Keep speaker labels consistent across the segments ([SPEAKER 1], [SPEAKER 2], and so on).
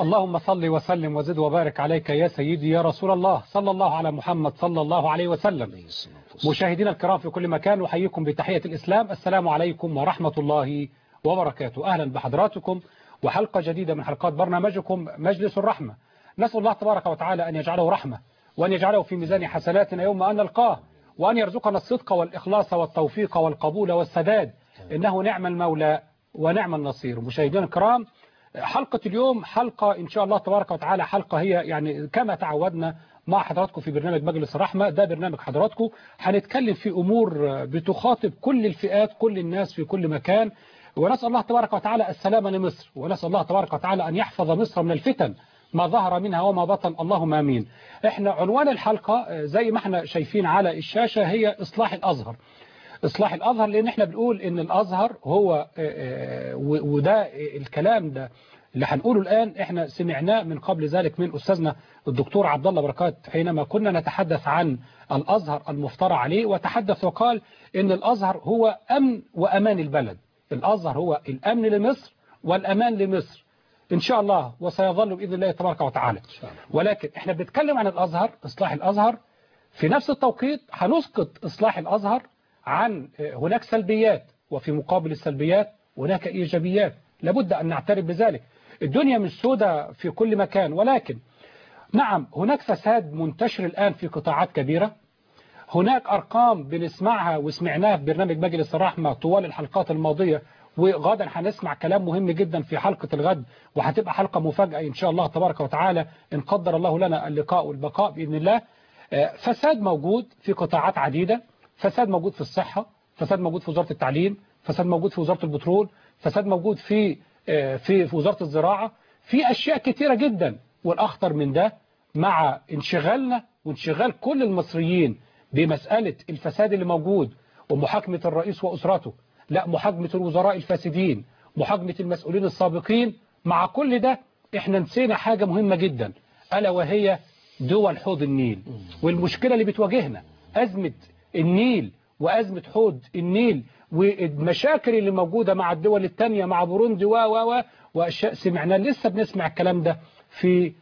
[SPEAKER 1] اللهم صل وسلم وزد وبارك عليك يا سيدي يا رسول الله صلى الله على محمد صلى الله عليه وسلم مشاهدينا الكرام في كل مكان أحييكم بتحية الإسلام السلام عليكم ورحمة الله وبركاته أهلا بحضراتكم وحلقة جديدة من حلقات برنامجكم مجلس الرحمة نسأل الله تبارك وتعالى أن يجعله رحمة وأن يجعله في ميزان حسناتنا يوم أن نلقاه وأن يرزقنا الصدق والإخلاص والتوفيق والقبول والسداد إنه نعم المولى ونعم النصير مشاهدينا الكرام حلقة اليوم حلقة إن شاء الله تبارك وتعالى حلقة هي يعني كما تعودنا مع حضراتكم في برنامج مجلس الرحمة ده برنامج حضراتكم هنتكلم في أمور بتخاطب كل الفئات كل الناس في كل مكان ونسأل الله تبارك وتعالى السلامة لمصر ونسأل الله تبارك وتعالى أن يحفظ مصر من الفتن ما ظهر منها وما بطن اللهم آمين احنا عنوان الحلقة زي ما احنا شايفين على الشاشة هي إصلاح الأزهر إصلاح الأزهر لأن احنا بنقول إن الأزهر هو وده الكلام ده اللي هنقوله الآن احنا سمعناه من قبل ذلك من أستاذنا الدكتور عبد الله بركات حينما كنا نتحدث عن الأزهر المفترى عليه وتحدث وقال إن الأزهر هو أمن وأمان البلد الأزهر هو الأمن لمصر والأمان لمصر إن شاء الله وسيظل بإذن الله تبارك وتعالى ولكن احنا بنتكلم عن الأزهر إصلاح الأزهر في نفس التوقيت هنسقط إصلاح الأزهر عن هناك سلبيات وفي مقابل السلبيات هناك إيجابيات لابد أن نعترف بذلك الدنيا مش سودة في كل مكان ولكن نعم هناك فساد منتشر الآن في قطاعات كبيرة هناك أرقام بنسمعها وسمعناها في برنامج مجلس الرحمة طوال الحلقات الماضية وغدا هنسمع كلام مهم جدا في حلقة الغد وهتبقى حلقة مفاجأة إن شاء الله تبارك وتعالى إن قدر الله لنا اللقاء والبقاء بإذن الله فساد موجود في قطاعات عديدة فساد موجود في الصحة فساد موجود في وزارة التعليم فساد موجود في وزارة البترول فساد موجود في في في وزارة الزراعة في أشياء كثيرة جدا والأخطر من ده مع انشغالنا وانشغال كل المصريين بمسألة الفساد اللي موجود ومحاكمة الرئيس وأسرته لا محاكمة الوزراء الفاسدين محاكمة المسؤولين السابقين مع كل ده احنا نسينا حاجة مهمة جدا ألا وهي دول حوض النيل والمشكلة اللي بتواجهنا أزمة النيل وأزمة حوض النيل والمشاكل اللي موجودة مع الدول التانية مع بوروندي و و و وأشياء سمعنا لسه بنسمع الكلام ده في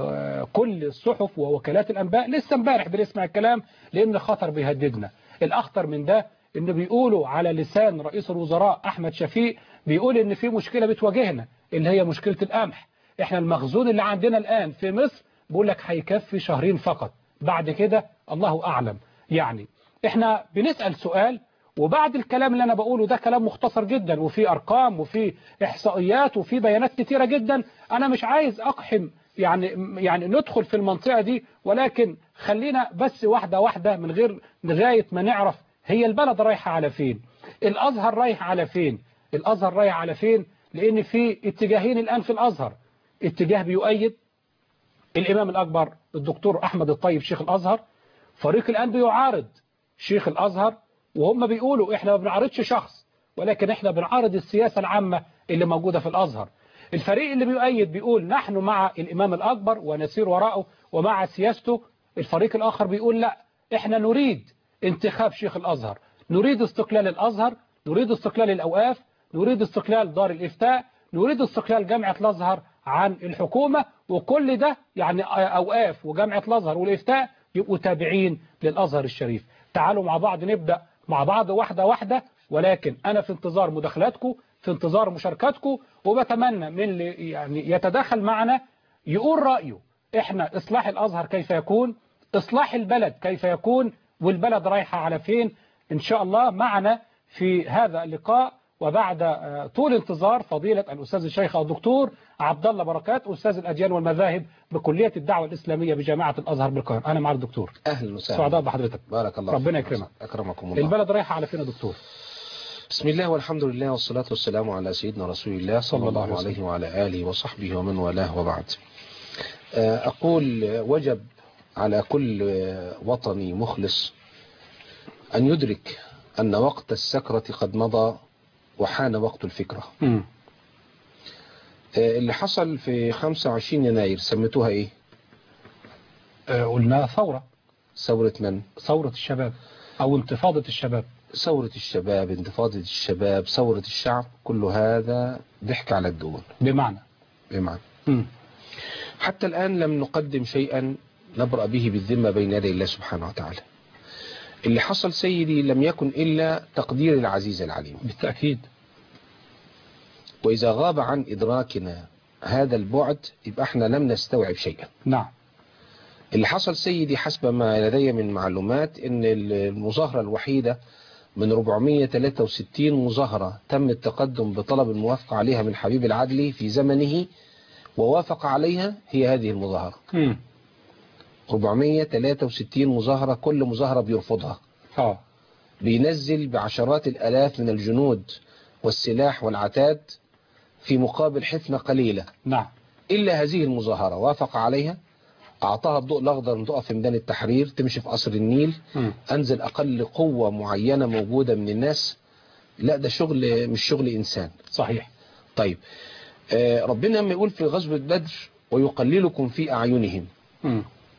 [SPEAKER 1] كل الصحف ووكالات الأنباء لسه امبارح بنسمع الكلام لأن خطر بيهددنا الأخطر من ده إن بيقولوا على لسان رئيس الوزراء أحمد شفيق بيقول إن في مشكلة بتواجهنا اللي هي مشكلة القمح إحنا المخزون اللي عندنا الآن في مصر بيقول لك هيكفي شهرين فقط بعد كده الله أعلم يعني إحنا بنسأل سؤال وبعد الكلام اللي أنا بقوله ده كلام مختصر جدا وفي أرقام وفي إحصائيات وفي بيانات كتيرة جدا أنا مش عايز أقحم يعني يعني ندخل في المنطقة دي ولكن خلينا بس واحدة واحدة من غير لغاية ما نعرف هي البلد رايحة على فين الأزهر رايح على فين الأزهر رايح على فين لأن في اتجاهين الآن في الأزهر اتجاه بيؤيد الإمام الأكبر الدكتور أحمد الطيب شيخ الأزهر فريق الآن بيعارض شيخ الأزهر وهم بيقولوا إحنا ما بنعارضش شخص ولكن إحنا بنعارض السياسة العامة اللي موجودة في الأزهر الفريق اللي بيؤيد بيقول نحن مع الإمام الأكبر ونسير وراءه ومع سياسته الفريق الآخر بيقول لا إحنا نريد انتخاب شيخ الأزهر نريد استقلال الأزهر نريد استقلال الأوقاف نريد استقلال دار الإفتاء نريد استقلال جامعة الأزهر عن الحكومة وكل ده يعني أوقاف وجامعة الأزهر والإفتاء يبقوا تابعين للأزهر الشريف تعالوا مع بعض نبدأ مع بعض واحدة واحدة ولكن أنا في انتظار مداخلاتكم في انتظار مشاركاتكم وبتمنى من اللي يعني يتداخل معنا يقول رأيه احنا إصلاح الأزهر كيف يكون إصلاح البلد كيف يكون والبلد رايحة على فين إن شاء الله معنا في هذا اللقاء وبعد طول انتظار فضيلة الأستاذ الشيخ الدكتور عبد الله بركات أستاذ الأديان والمذاهب بكلية الدعوة الإسلامية بجامعة الأزهر بالقاهرة أنا مع الدكتور
[SPEAKER 2] أهلا وسهلا
[SPEAKER 1] سعداء بحضرتك
[SPEAKER 2] بارك الله
[SPEAKER 1] ربنا
[SPEAKER 2] فيك.
[SPEAKER 1] يكرمك
[SPEAKER 2] أكرمكم الله
[SPEAKER 1] البلد رايحة على فين يا دكتور
[SPEAKER 2] بسم الله والحمد لله والصلاة والسلام على سيدنا رسول الله صلى الله
[SPEAKER 1] عليه
[SPEAKER 2] عليه وعلى آله وصحبه ومن والاه وبعد أقول وجب على كل وطني مخلص أن يدرك أن وقت السكرة قد مضى وحان وقت الفكرة
[SPEAKER 1] مم.
[SPEAKER 2] اللي حصل في 25 يناير سميتوها إيه
[SPEAKER 1] آه، قلنا ثورة
[SPEAKER 2] ثورة من
[SPEAKER 1] ثورة الشباب أو انتفاضة الشباب
[SPEAKER 2] ثورة الشباب انتفاضة الشباب ثورة الشعب كل هذا ضحك على الدول
[SPEAKER 1] بمعنى
[SPEAKER 2] بمعنى
[SPEAKER 1] مم.
[SPEAKER 2] حتى الآن لم نقدم شيئا نبرأ به بالذمة بين يدي الله سبحانه وتعالى اللي حصل سيدي لم يكن إلا تقدير العزيز العليم
[SPEAKER 1] بالتأكيد
[SPEAKER 2] وإذا غاب عن إدراكنا هذا البعد يبقى احنا لم نستوعب شيئا
[SPEAKER 1] نعم
[SPEAKER 2] اللي حصل سيدي حسب ما لدي من معلومات ان المظاهرة الوحيدة من 463 مظاهرة تم التقدم بطلب الموافقة عليها من حبيب العدلي في زمنه ووافق عليها هي هذه المظاهرة
[SPEAKER 1] مم.
[SPEAKER 2] 463 مظاهرة كل مظاهرة بيرفضها
[SPEAKER 1] اه
[SPEAKER 2] بينزل بعشرات الآلاف من الجنود والسلاح والعتاد في مقابل حفنة قليلة
[SPEAKER 1] نعم
[SPEAKER 2] إلا هذه المظاهرة وافق عليها أعطاها الضوء الأخضر أن تقف في ميدان التحرير تمشي في قصر النيل
[SPEAKER 1] مم.
[SPEAKER 2] أنزل أقل قوة معينة موجودة من الناس لا ده شغل مش شغل إنسان
[SPEAKER 1] صحيح
[SPEAKER 2] طيب آه، ربنا لما يقول في غزوة بدر ويقللكم في أعينهم
[SPEAKER 1] مم.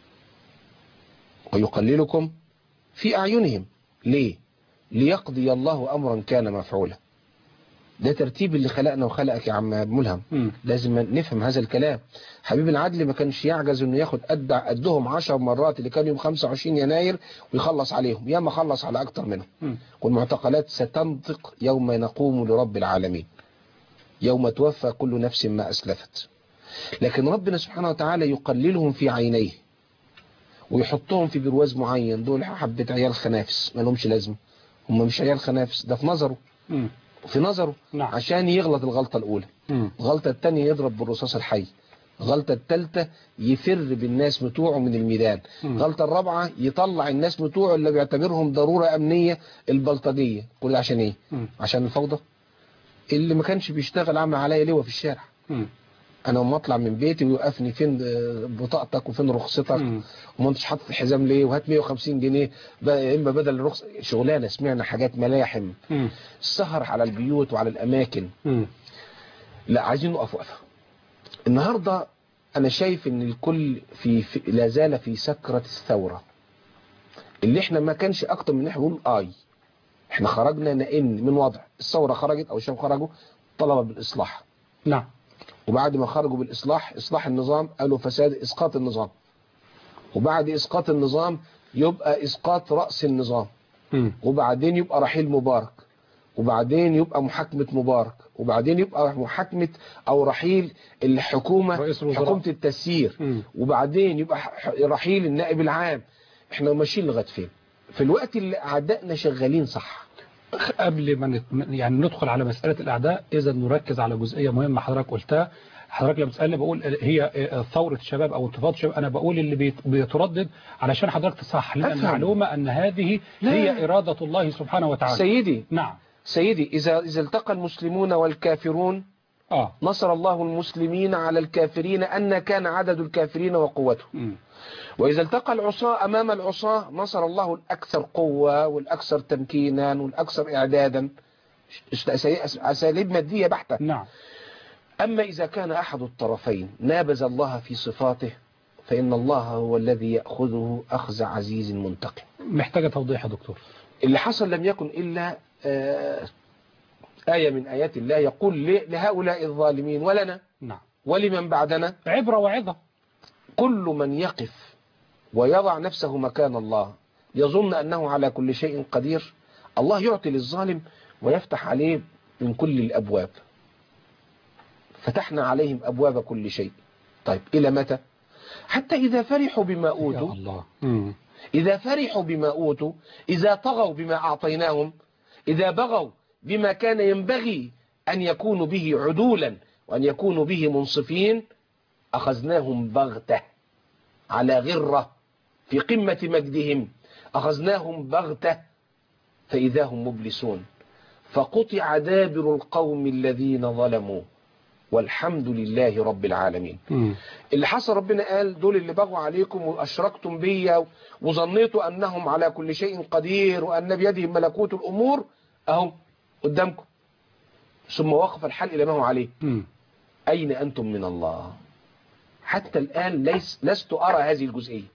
[SPEAKER 2] ويقللكم في أعينهم ليه ليقضي الله أمرا كان مفعولا ده ترتيب اللي خلقنا وخلقك يا عم ملهم
[SPEAKER 1] مم.
[SPEAKER 2] لازم نفهم هذا الكلام حبيب العدل ما كانش يعجز انه ياخد قد قدهم 10 مرات اللي كان يوم 25 يناير ويخلص عليهم يا ما خلص على اكتر منهم
[SPEAKER 1] مم.
[SPEAKER 2] والمعتقلات ستنطق يوم نقوم لرب العالمين يوم توفى كل نفس ما أسلفت لكن ربنا سبحانه وتعالى يقللهم في عينيه ويحطهم في برواز معين دول حبة عيال خنافس ما لهمش لازمة هم مش عيال خنافس ده في نظره
[SPEAKER 1] مم.
[SPEAKER 2] في نظره
[SPEAKER 1] نعم.
[SPEAKER 2] عشان يغلط الغلطة الأولى
[SPEAKER 1] مم.
[SPEAKER 2] الغلطة الثانية يضرب بالرصاص الحي الغلطة الثالثة يفر بالناس بتوعه من الميدان
[SPEAKER 1] مم.
[SPEAKER 2] الغلطة الرابعة يطلع الناس بتوعه اللي بيعتبرهم ضرورة أمنية البلطجية كل ده عشان إيه
[SPEAKER 1] مم.
[SPEAKER 2] عشان الفوضى اللي ما كانش بيشتغل عمل عليا لواء في الشارع
[SPEAKER 1] مم.
[SPEAKER 2] انا لما اطلع من بيتي ويوقفني فين آه، بطاقتك وفين رخصتك
[SPEAKER 1] مم.
[SPEAKER 2] وما انتش حاطط الحزام ليه وهات 150 جنيه بقى اما بدل الرخصه شغلانه سمعنا حاجات ملاحم
[SPEAKER 1] مم.
[SPEAKER 2] السهر على البيوت وعلى الاماكن
[SPEAKER 1] مم.
[SPEAKER 2] لا عايزين نقف وقفه النهارده انا شايف ان الكل في, في لا زال في سكره الثوره اللي احنا ما كانش اكتر من ان احنا نقول اي احنا خرجنا نئن من وضع الثوره خرجت او الشباب خرجوا طلبوا بالاصلاح
[SPEAKER 1] نعم
[SPEAKER 2] وبعد ما خرجوا بالإصلاح إصلاح النظام قالوا فساد إسقاط النظام وبعد إسقاط النظام يبقى إسقاط رأس النظام
[SPEAKER 1] مم.
[SPEAKER 2] وبعدين يبقى رحيل مبارك وبعدين يبقى محاكمة مبارك وبعدين يبقى محاكمة أو رحيل الحكومة
[SPEAKER 1] رئيس الوزراء.
[SPEAKER 2] حكومة التسيير
[SPEAKER 1] مم.
[SPEAKER 2] وبعدين يبقى ح- رحيل النائب العام احنا ماشيين لغايه فين في الوقت اللي أعدائنا شغالين صح
[SPEAKER 1] قبل ما نت... يعني ندخل على مسألة الأعداء إذا نركز على جزئية مهمة حضرتك قلتها حضرتك لما تسألني بقول هي ثورة الشباب أو انتفاضة الشباب أنا بقول اللي بيت- بيتردد علشان حضرتك تصح لنا
[SPEAKER 2] أفهم.
[SPEAKER 1] المعلومة أن هذه
[SPEAKER 2] لا.
[SPEAKER 1] هي إرادة الله سبحانه وتعالى
[SPEAKER 2] سيدي
[SPEAKER 1] نعم
[SPEAKER 2] سيدي إذا إذا التقى المسلمون والكافرون
[SPEAKER 1] آه
[SPEAKER 2] نصر الله المسلمين على الكافرين أن كان عدد الكافرين وقوتهم
[SPEAKER 1] مم.
[SPEAKER 2] وإذا التقى العصاة أمام العصاة نصر الله الأكثر قوة والأكثر تمكينا والأكثر إعدادا أس- أساليب مادية بحتة
[SPEAKER 1] نعم
[SPEAKER 2] أما إذا كان أحد الطرفين نابز الله في صفاته فإن الله هو الذي يأخذه أخذ عزيز منتقم
[SPEAKER 1] محتاجة توضيح يا دكتور
[SPEAKER 2] اللي حصل لم يكن إلا آه، آية من آيات الله يقول ل- لهؤلاء الظالمين ولنا
[SPEAKER 1] نعم
[SPEAKER 2] ولمن بعدنا
[SPEAKER 1] عبرة وعظة
[SPEAKER 2] كل من يقف ويضع نفسه مكان الله يظن أنه على كل شيء قدير الله يعطي للظالم ويفتح عليه من كل الأبواب فتحنا عليهم أبواب كل شيء طيب إلى متى حتى إذا فرحوا بما
[SPEAKER 1] يا
[SPEAKER 2] أوتوا
[SPEAKER 1] الله مم.
[SPEAKER 2] إذا فرحوا بما أوتوا إذا طغوا بما أعطيناهم إذا بغوا بما كان ينبغي أن يكونوا به عدولا وأن يكونوا به منصفين أخذناهم بغتة على غرة في قمة مجدهم أخذناهم بغتة فإذا هم مبلسون فقطع دابر القوم الذين ظلموا والحمد لله رب العالمين
[SPEAKER 1] مم.
[SPEAKER 2] اللي حصل ربنا قال دول اللي بغوا عليكم وأشركتم بي وظنيتوا أنهم على كل شيء قدير وأن بيدهم ملكوت الأمور أهو قدامكم ثم وقف الحال إلى ما هو عليه
[SPEAKER 1] مم.
[SPEAKER 2] أين أنتم من الله حتى الآن ليس لست أرى هذه الجزئية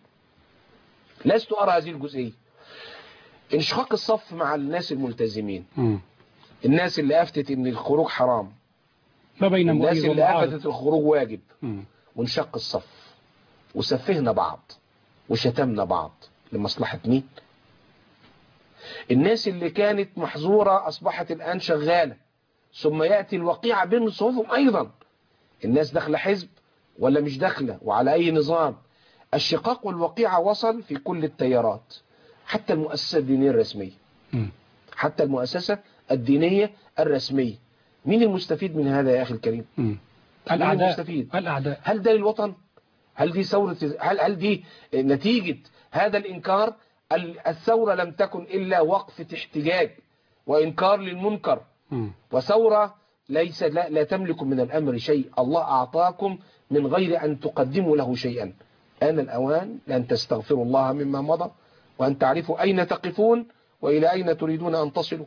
[SPEAKER 2] لست أرى هذه الجزئية انشقاق الصف مع الناس الملتزمين
[SPEAKER 1] مم.
[SPEAKER 2] الناس اللي أفتت أن الخروج حرام
[SPEAKER 1] ما بين
[SPEAKER 2] الناس
[SPEAKER 1] مؤيد
[SPEAKER 2] اللي
[SPEAKER 1] ومعارض
[SPEAKER 2] أفتت الخروج واجب
[SPEAKER 1] مم.
[SPEAKER 2] وانشق الصف وسفهنا بعض وشتمنا بعض لمصلحة مين الناس اللي كانت محظورة أصبحت الآن شغالة ثم يأتي الوقيعة بين صفوفهم أيضا الناس داخله حزب ولا مش داخله وعلى أي نظام الشقاق والوقيعة وصل في كل التيارات حتى المؤسسة الدينية الرسمية
[SPEAKER 1] مم.
[SPEAKER 2] حتى المؤسسة الدينية الرسمية مين المستفيد من هذا يا أخي الكريم
[SPEAKER 1] مم.
[SPEAKER 2] مين
[SPEAKER 1] الأعداء
[SPEAKER 2] المستفيد
[SPEAKER 1] الأعداء
[SPEAKER 2] هل ده للوطن هل دي ثورة هل هل دي نتيجة هذا الإنكار ال- الثورة لم تكن إلا وقفة احتجاج وإنكار للمنكر
[SPEAKER 1] مم.
[SPEAKER 2] وثورة ليس لا, لا تملك من الأمر شيء الله أعطاكم من غير أن تقدموا له شيئا آن الأوان لأن تستغفروا الله مما مضى وأن تعرفوا أين تقفون وإلى أين تريدون أن تصلوا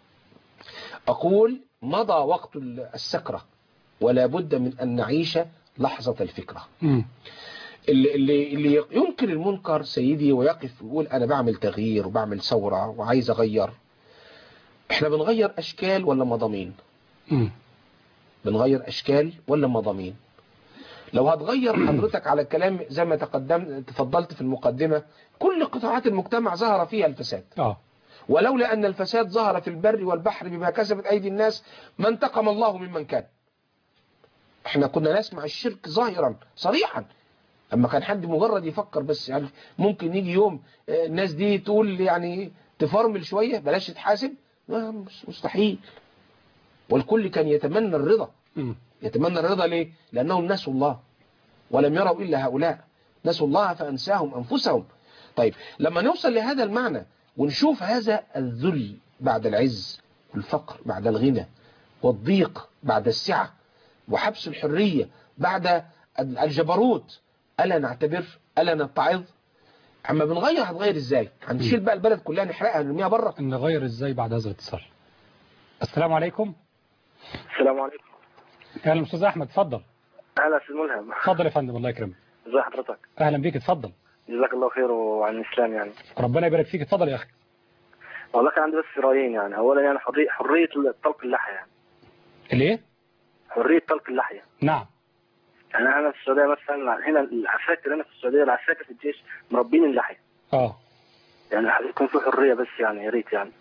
[SPEAKER 2] أقول مضى وقت السكرة ولا بد من أن نعيش لحظة الفكرة
[SPEAKER 1] مم.
[SPEAKER 2] اللي, اللي, اللي ينكر المنكر سيدي ويقف ويقول أنا بعمل تغيير وبعمل ثورة وعايز أغير احنا بنغير أشكال ولا مضامين
[SPEAKER 1] مم.
[SPEAKER 2] بنغير أشكال ولا مضامين لو هتغير حضرتك على الكلام زي ما تقدم تفضلت في المقدمة كل قطاعات المجتمع ظهر فيها الفساد
[SPEAKER 1] اه
[SPEAKER 2] ولولا أن الفساد ظهر في البر والبحر بما كسبت أيدي الناس ما انتقم الله ممن كان احنا كنا نسمع الشرك ظاهرا صريحا اما كان حد مجرد يفكر بس يعني ممكن يجي يوم آه، الناس دي تقول يعني تفرمل شوية بلاش تتحاسب ما مش- مستحيل والكل كان يتمنى الرضا
[SPEAKER 1] مم.
[SPEAKER 2] يتمنى الرضا ليه لأنهم نسوا الله ولم يروا إلا هؤلاء نسوا الله فأنساهم أنفسهم طيب لما نوصل لهذا المعنى ونشوف هذا الذل بعد العز والفقر بعد الغنى والضيق بعد السعة وحبس الحرية بعد الجبروت ألا نعتبر ألا نتعظ اما بنغير هتغير ازاي هنشيل بقى البلد كلها نحرقها نرميها بره
[SPEAKER 1] نغير ازاي بعد هذا الاتصال السلام عليكم
[SPEAKER 3] السلام عليكم
[SPEAKER 1] اهلا استاذ احمد اتفضل
[SPEAKER 3] اهلا استاذ ملهم
[SPEAKER 1] اتفضل يا فندم الله يكرمك
[SPEAKER 3] ازي حضرتك
[SPEAKER 1] اهلا بيك اتفضل
[SPEAKER 3] جزاك الله خير وعن الاسلام يعني
[SPEAKER 1] ربنا يبارك فيك اتفضل يا اخي
[SPEAKER 3] والله كان عندي بس رايين يعني اولا يعني حريه حريه طلق اللحيه يعني
[SPEAKER 1] الايه
[SPEAKER 3] حريه طلق اللحيه
[SPEAKER 1] نعم
[SPEAKER 3] يعني انا في السعوديه مثلا هنا العساكر هنا في السعوديه العساكر في الجيش مربين اللحيه
[SPEAKER 1] اه
[SPEAKER 3] يعني يكون في حريه بس يعني يا ريت يعني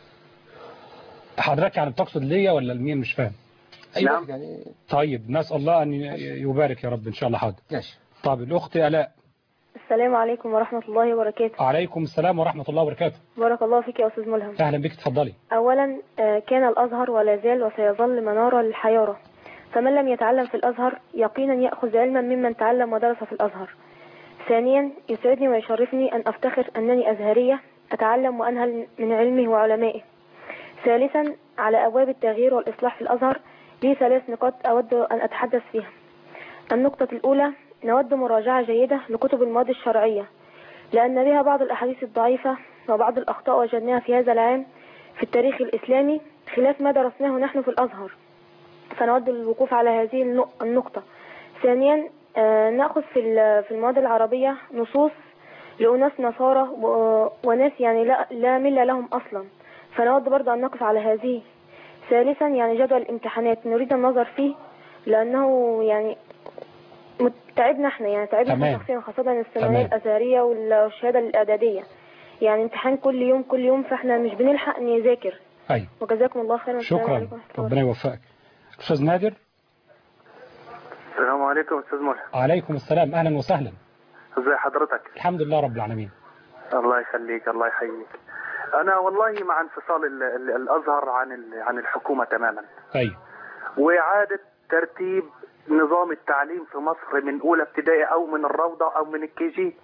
[SPEAKER 1] حضرتك يعني بتقصد ليا ولا لمين مش فاهم
[SPEAKER 2] أيوة
[SPEAKER 3] نعم.
[SPEAKER 2] يعني
[SPEAKER 1] طيب نسال الله ان يبارك يا رب ان شاء الله حاضر
[SPEAKER 2] ماشي
[SPEAKER 1] طيب الاخت الاء
[SPEAKER 4] السلام عليكم ورحمة الله وبركاته
[SPEAKER 1] عليكم السلام ورحمه الله وبركاته
[SPEAKER 4] بارك الله فيك يا أستاذ ملهم
[SPEAKER 1] اهلا بيك اتفضلي
[SPEAKER 4] أولا آه، كان الأزهر ولا زال وسيظل منارة للحيارة فمن لم يتعلم في الأزهر يقينا يأخذ علما ممن تعلم ودرس في الأزهر ثانيا يسعدني ويشرفني أن أفتخر أنني أزهرية أتعلم وأنهل من علمه وعلمائه ثالثا على أبواب التغيير والإصلاح في الأزهر لي ثلاث نقاط أود أن أتحدث فيها النقطة الأولى نود مراجعة جيدة لكتب المواد الشرعية لأن بها بعض الأحاديث الضعيفة وبعض الأخطاء وجدناها في هذا العام في التاريخ الإسلامي خلاف ما درسناه نحن في الأزهر فنود الوقوف على هذه النق- النقطة ثانيا آه، نأخذ في ال- في المواد العربية نصوص لأناس نصارى و- وناس يعني لا, لا مل لهم أصلا فنود برضه أن نقف على هذه ثالثا يعني جدول الامتحانات نريد النظر فيه لأنه يعني مت- تعبنا احنا يعني تعبنا
[SPEAKER 1] تمام.
[SPEAKER 4] احنا شخصيا خاصة
[SPEAKER 1] تمام.
[SPEAKER 4] الثانوية الأزهرية والشهادة الإعدادية يعني امتحان كل يوم كل يوم فاحنا مش بنلحق نذاكر
[SPEAKER 1] ايوه
[SPEAKER 4] وجزاكم الله خيرا والسلام
[SPEAKER 1] شكرا
[SPEAKER 4] عليكم ورحمة الله
[SPEAKER 1] ربنا يوفقك استاذ نادر
[SPEAKER 3] السلام عليكم استاذ ملهم
[SPEAKER 1] عليكم السلام اهلا وسهلا
[SPEAKER 3] ازي حضرتك
[SPEAKER 1] الحمد لله رب العالمين
[SPEAKER 3] الله يخليك الله يحييك انا والله مع انفصال ال- ال- الازهر عن ال- عن الحكومه تماما
[SPEAKER 1] ايوه
[SPEAKER 3] وإعادة ترتيب نظام التعليم في مصر من أولى ابتدائي أو من الروضة أو من الكي جي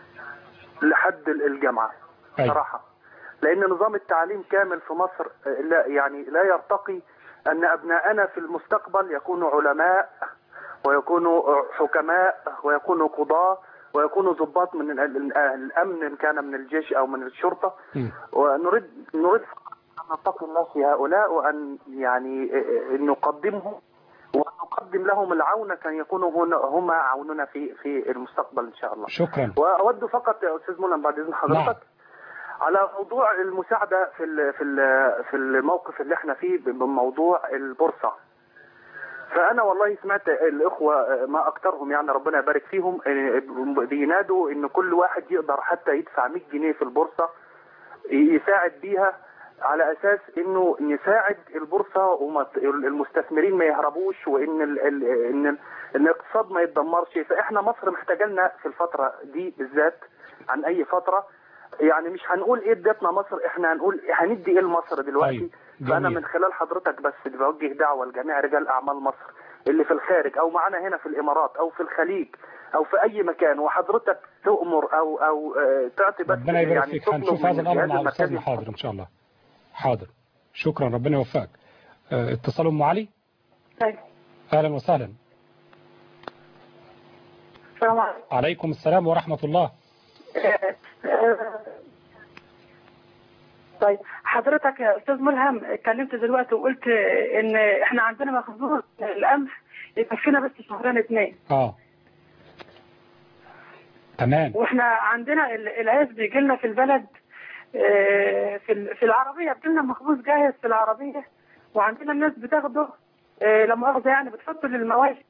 [SPEAKER 3] لحد ال- الجامعة
[SPEAKER 1] أيوة.
[SPEAKER 3] صراحة لأن نظام التعليم كامل في مصر آه، لا يعني لا يرتقي أن أبناءنا في المستقبل يكونوا علماء ويكونوا آه، حكماء ويكونوا قضاة ويكونوا ضباط من ال- ال- الأمن إن كان من الجيش أو من الشرطة
[SPEAKER 1] مم.
[SPEAKER 3] ونريد نريد أن نتقي الله في هؤلاء وأن يعني أن نقدمهم وأن نقدم لهم العون كان يكونوا هنا هم عوننا في في المستقبل إن شاء الله.
[SPEAKER 1] شكرا
[SPEAKER 3] وأود فقط يا أستاذ منى بعد إذن حضرتك
[SPEAKER 1] نعم.
[SPEAKER 3] على موضوع المساعدة في ال- في ال- في الموقف اللي احنا فيه بموضوع البورصة. فانا والله سمعت الاخوه ما اكثرهم يعني ربنا يبارك فيهم بينادوا ان كل واحد يقدر حتى يدفع 100 جنيه في البورصه يساعد بيها على اساس انه نساعد البورصه والمستثمرين ما يهربوش وان ال ال ان ال ان الاقتصاد ما يتدمرش فاحنا مصر محتاجه لنا في الفتره دي بالذات عن اي فتره يعني مش هنقول ايه ادتنا مصر احنا هنقول هندي ايه لمصر دلوقتي
[SPEAKER 1] طيب،
[SPEAKER 3] فانا
[SPEAKER 1] جميل.
[SPEAKER 3] من خلال حضرتك بس بوجه دعوه لجميع رجال اعمال مصر اللي في الخارج او معانا هنا في الامارات او في الخليج او في اي مكان وحضرتك تؤمر او او آه، تعطي بس
[SPEAKER 1] ربنا يبارك
[SPEAKER 3] يعني
[SPEAKER 1] فيك
[SPEAKER 3] تطلب
[SPEAKER 1] هنشوف
[SPEAKER 3] من
[SPEAKER 1] هذا الامر
[SPEAKER 3] الجهاز
[SPEAKER 1] مع الاستاذنا
[SPEAKER 3] المركزي
[SPEAKER 1] حاضر ان شاء الله حاضر شكرا ربنا يوفقك آه، اتصال ام علي
[SPEAKER 5] طيب
[SPEAKER 1] اهلا وسهلا
[SPEAKER 5] السلام عليكم
[SPEAKER 1] عليكم السلام ورحمه الله
[SPEAKER 5] طيب حضرتك يا استاذ ملهم اتكلمت دلوقتي وقلت ان احنا عندنا مخزون القمح يكفينا بس شهرين اتنين
[SPEAKER 1] اه تمام
[SPEAKER 5] واحنا عندنا ال- العيش بيجي لنا في البلد آه، في ال- في العربيه بيجي لنا مخبوز جاهز في العربيه وعندنا الناس بتاخده آه، لا مؤاخذه يعني بتحطه للمواشي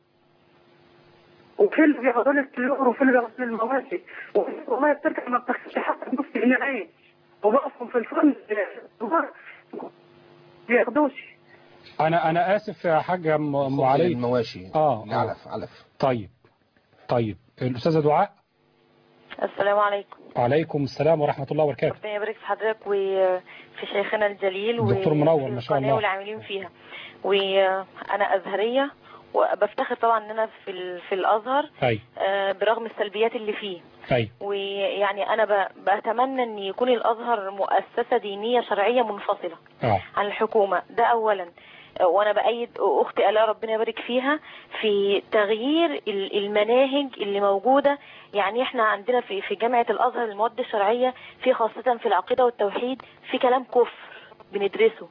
[SPEAKER 5] وفي اللي بياخدوا للطيور وفي اللي بياخدوا للمواشي والله بترجع ما بتاخدش حتى نص جنيه عيش وبقفهم في الفرن آه، بياخدوش
[SPEAKER 1] انا انا اسف يا حاجه ام أم
[SPEAKER 2] فضل
[SPEAKER 1] علي
[SPEAKER 2] المواشي
[SPEAKER 1] آه، آه.
[SPEAKER 2] علف علف
[SPEAKER 1] طيب طيب الاستاذه دعاء
[SPEAKER 6] السلام عليكم
[SPEAKER 1] وعليكم السلام ورحمه الله وبركاته
[SPEAKER 6] ربنا يبارك في حضرتك وفي شيخنا الجليل
[SPEAKER 1] دكتور منور،
[SPEAKER 6] وفي
[SPEAKER 1] ما شاء
[SPEAKER 6] القناة
[SPEAKER 1] الله.
[SPEAKER 6] والعاملين فيها وانا ازهريه وبفتخر طبعا ان انا في ال- في الازهر
[SPEAKER 1] اي
[SPEAKER 6] آه، برغم السلبيات اللي فيه
[SPEAKER 1] اي
[SPEAKER 6] ويعني انا ب- بتمنى ان يكون الازهر مؤسسه دينيه شرعيه منفصله
[SPEAKER 1] اه
[SPEAKER 6] عن الحكومة ده أولا وأنا بأيد أختي ألا ربنا يبارك فيها في تغيير ال- المناهج اللي موجودة يعني احنا عندنا في في جامعة الأزهر المواد الشرعية في خاصة في العقيدة والتوحيد في كلام كفر بندرسه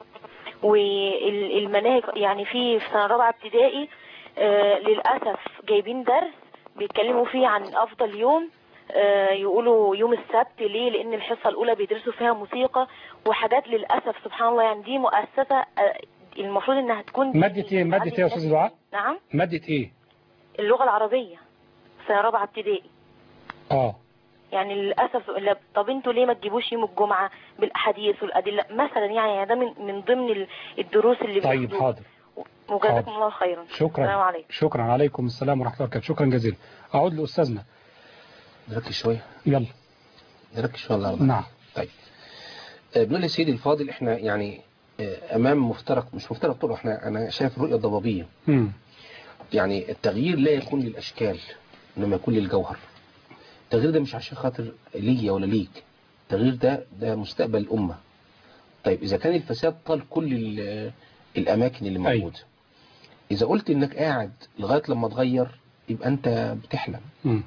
[SPEAKER 6] والمناهج يعني في في سنة رابعة ابتدائي آه، للأسف جايبين درس بيتكلموا فيه عن أفضل يوم آه، يقولوا يوم السبت ليه لأن الحصة الأولى بيدرسوا فيها موسيقى وحاجات للأسف سبحان الله يعني دي مؤسسة آه، المفروض إنها تكون
[SPEAKER 1] مادة ايه مادة ايه يا استاذ دعاء
[SPEAKER 6] نعم
[SPEAKER 1] مادة ايه
[SPEAKER 6] اللغة العربية سنة رابعة ابتدائي
[SPEAKER 1] اه
[SPEAKER 6] يعني للأسف لا- طب انتوا ليه ما تجيبوش يوم الجمعة بالأحاديث والأدلة مثلا يعني ده من من ضمن ال- الدروس اللي
[SPEAKER 1] طيب
[SPEAKER 6] بياخدوها.
[SPEAKER 1] حاضر
[SPEAKER 6] وجزاكم الله خيرا السلام
[SPEAKER 1] شكرا
[SPEAKER 6] عليكم
[SPEAKER 1] شكرا عليكم السلام ورحمه الله وبركاته شكرا جزيلا اعود لاستاذنا
[SPEAKER 2] نركز شويه
[SPEAKER 1] يلا
[SPEAKER 2] نركز شويه الله يرضى
[SPEAKER 1] نعم
[SPEAKER 2] طيب آه، بنقول يا سيدي الفاضل احنا يعني آه، امام مفترق مش مفترق طرق احنا انا شايف رؤيه ضبابيه
[SPEAKER 1] امم
[SPEAKER 2] يعني التغيير لا يكون للاشكال انما يكون للجوهر التغيير ده مش عشان خاطر ليا ولا ليك التغيير ده ده مستقبل الامه طيب اذا كان الفساد طال كل ال- الاماكن اللي
[SPEAKER 1] أيوة.
[SPEAKER 2] موجوده اذا قلت انك قاعد لغايه لما تغير يبقى انت بتحلم
[SPEAKER 1] امم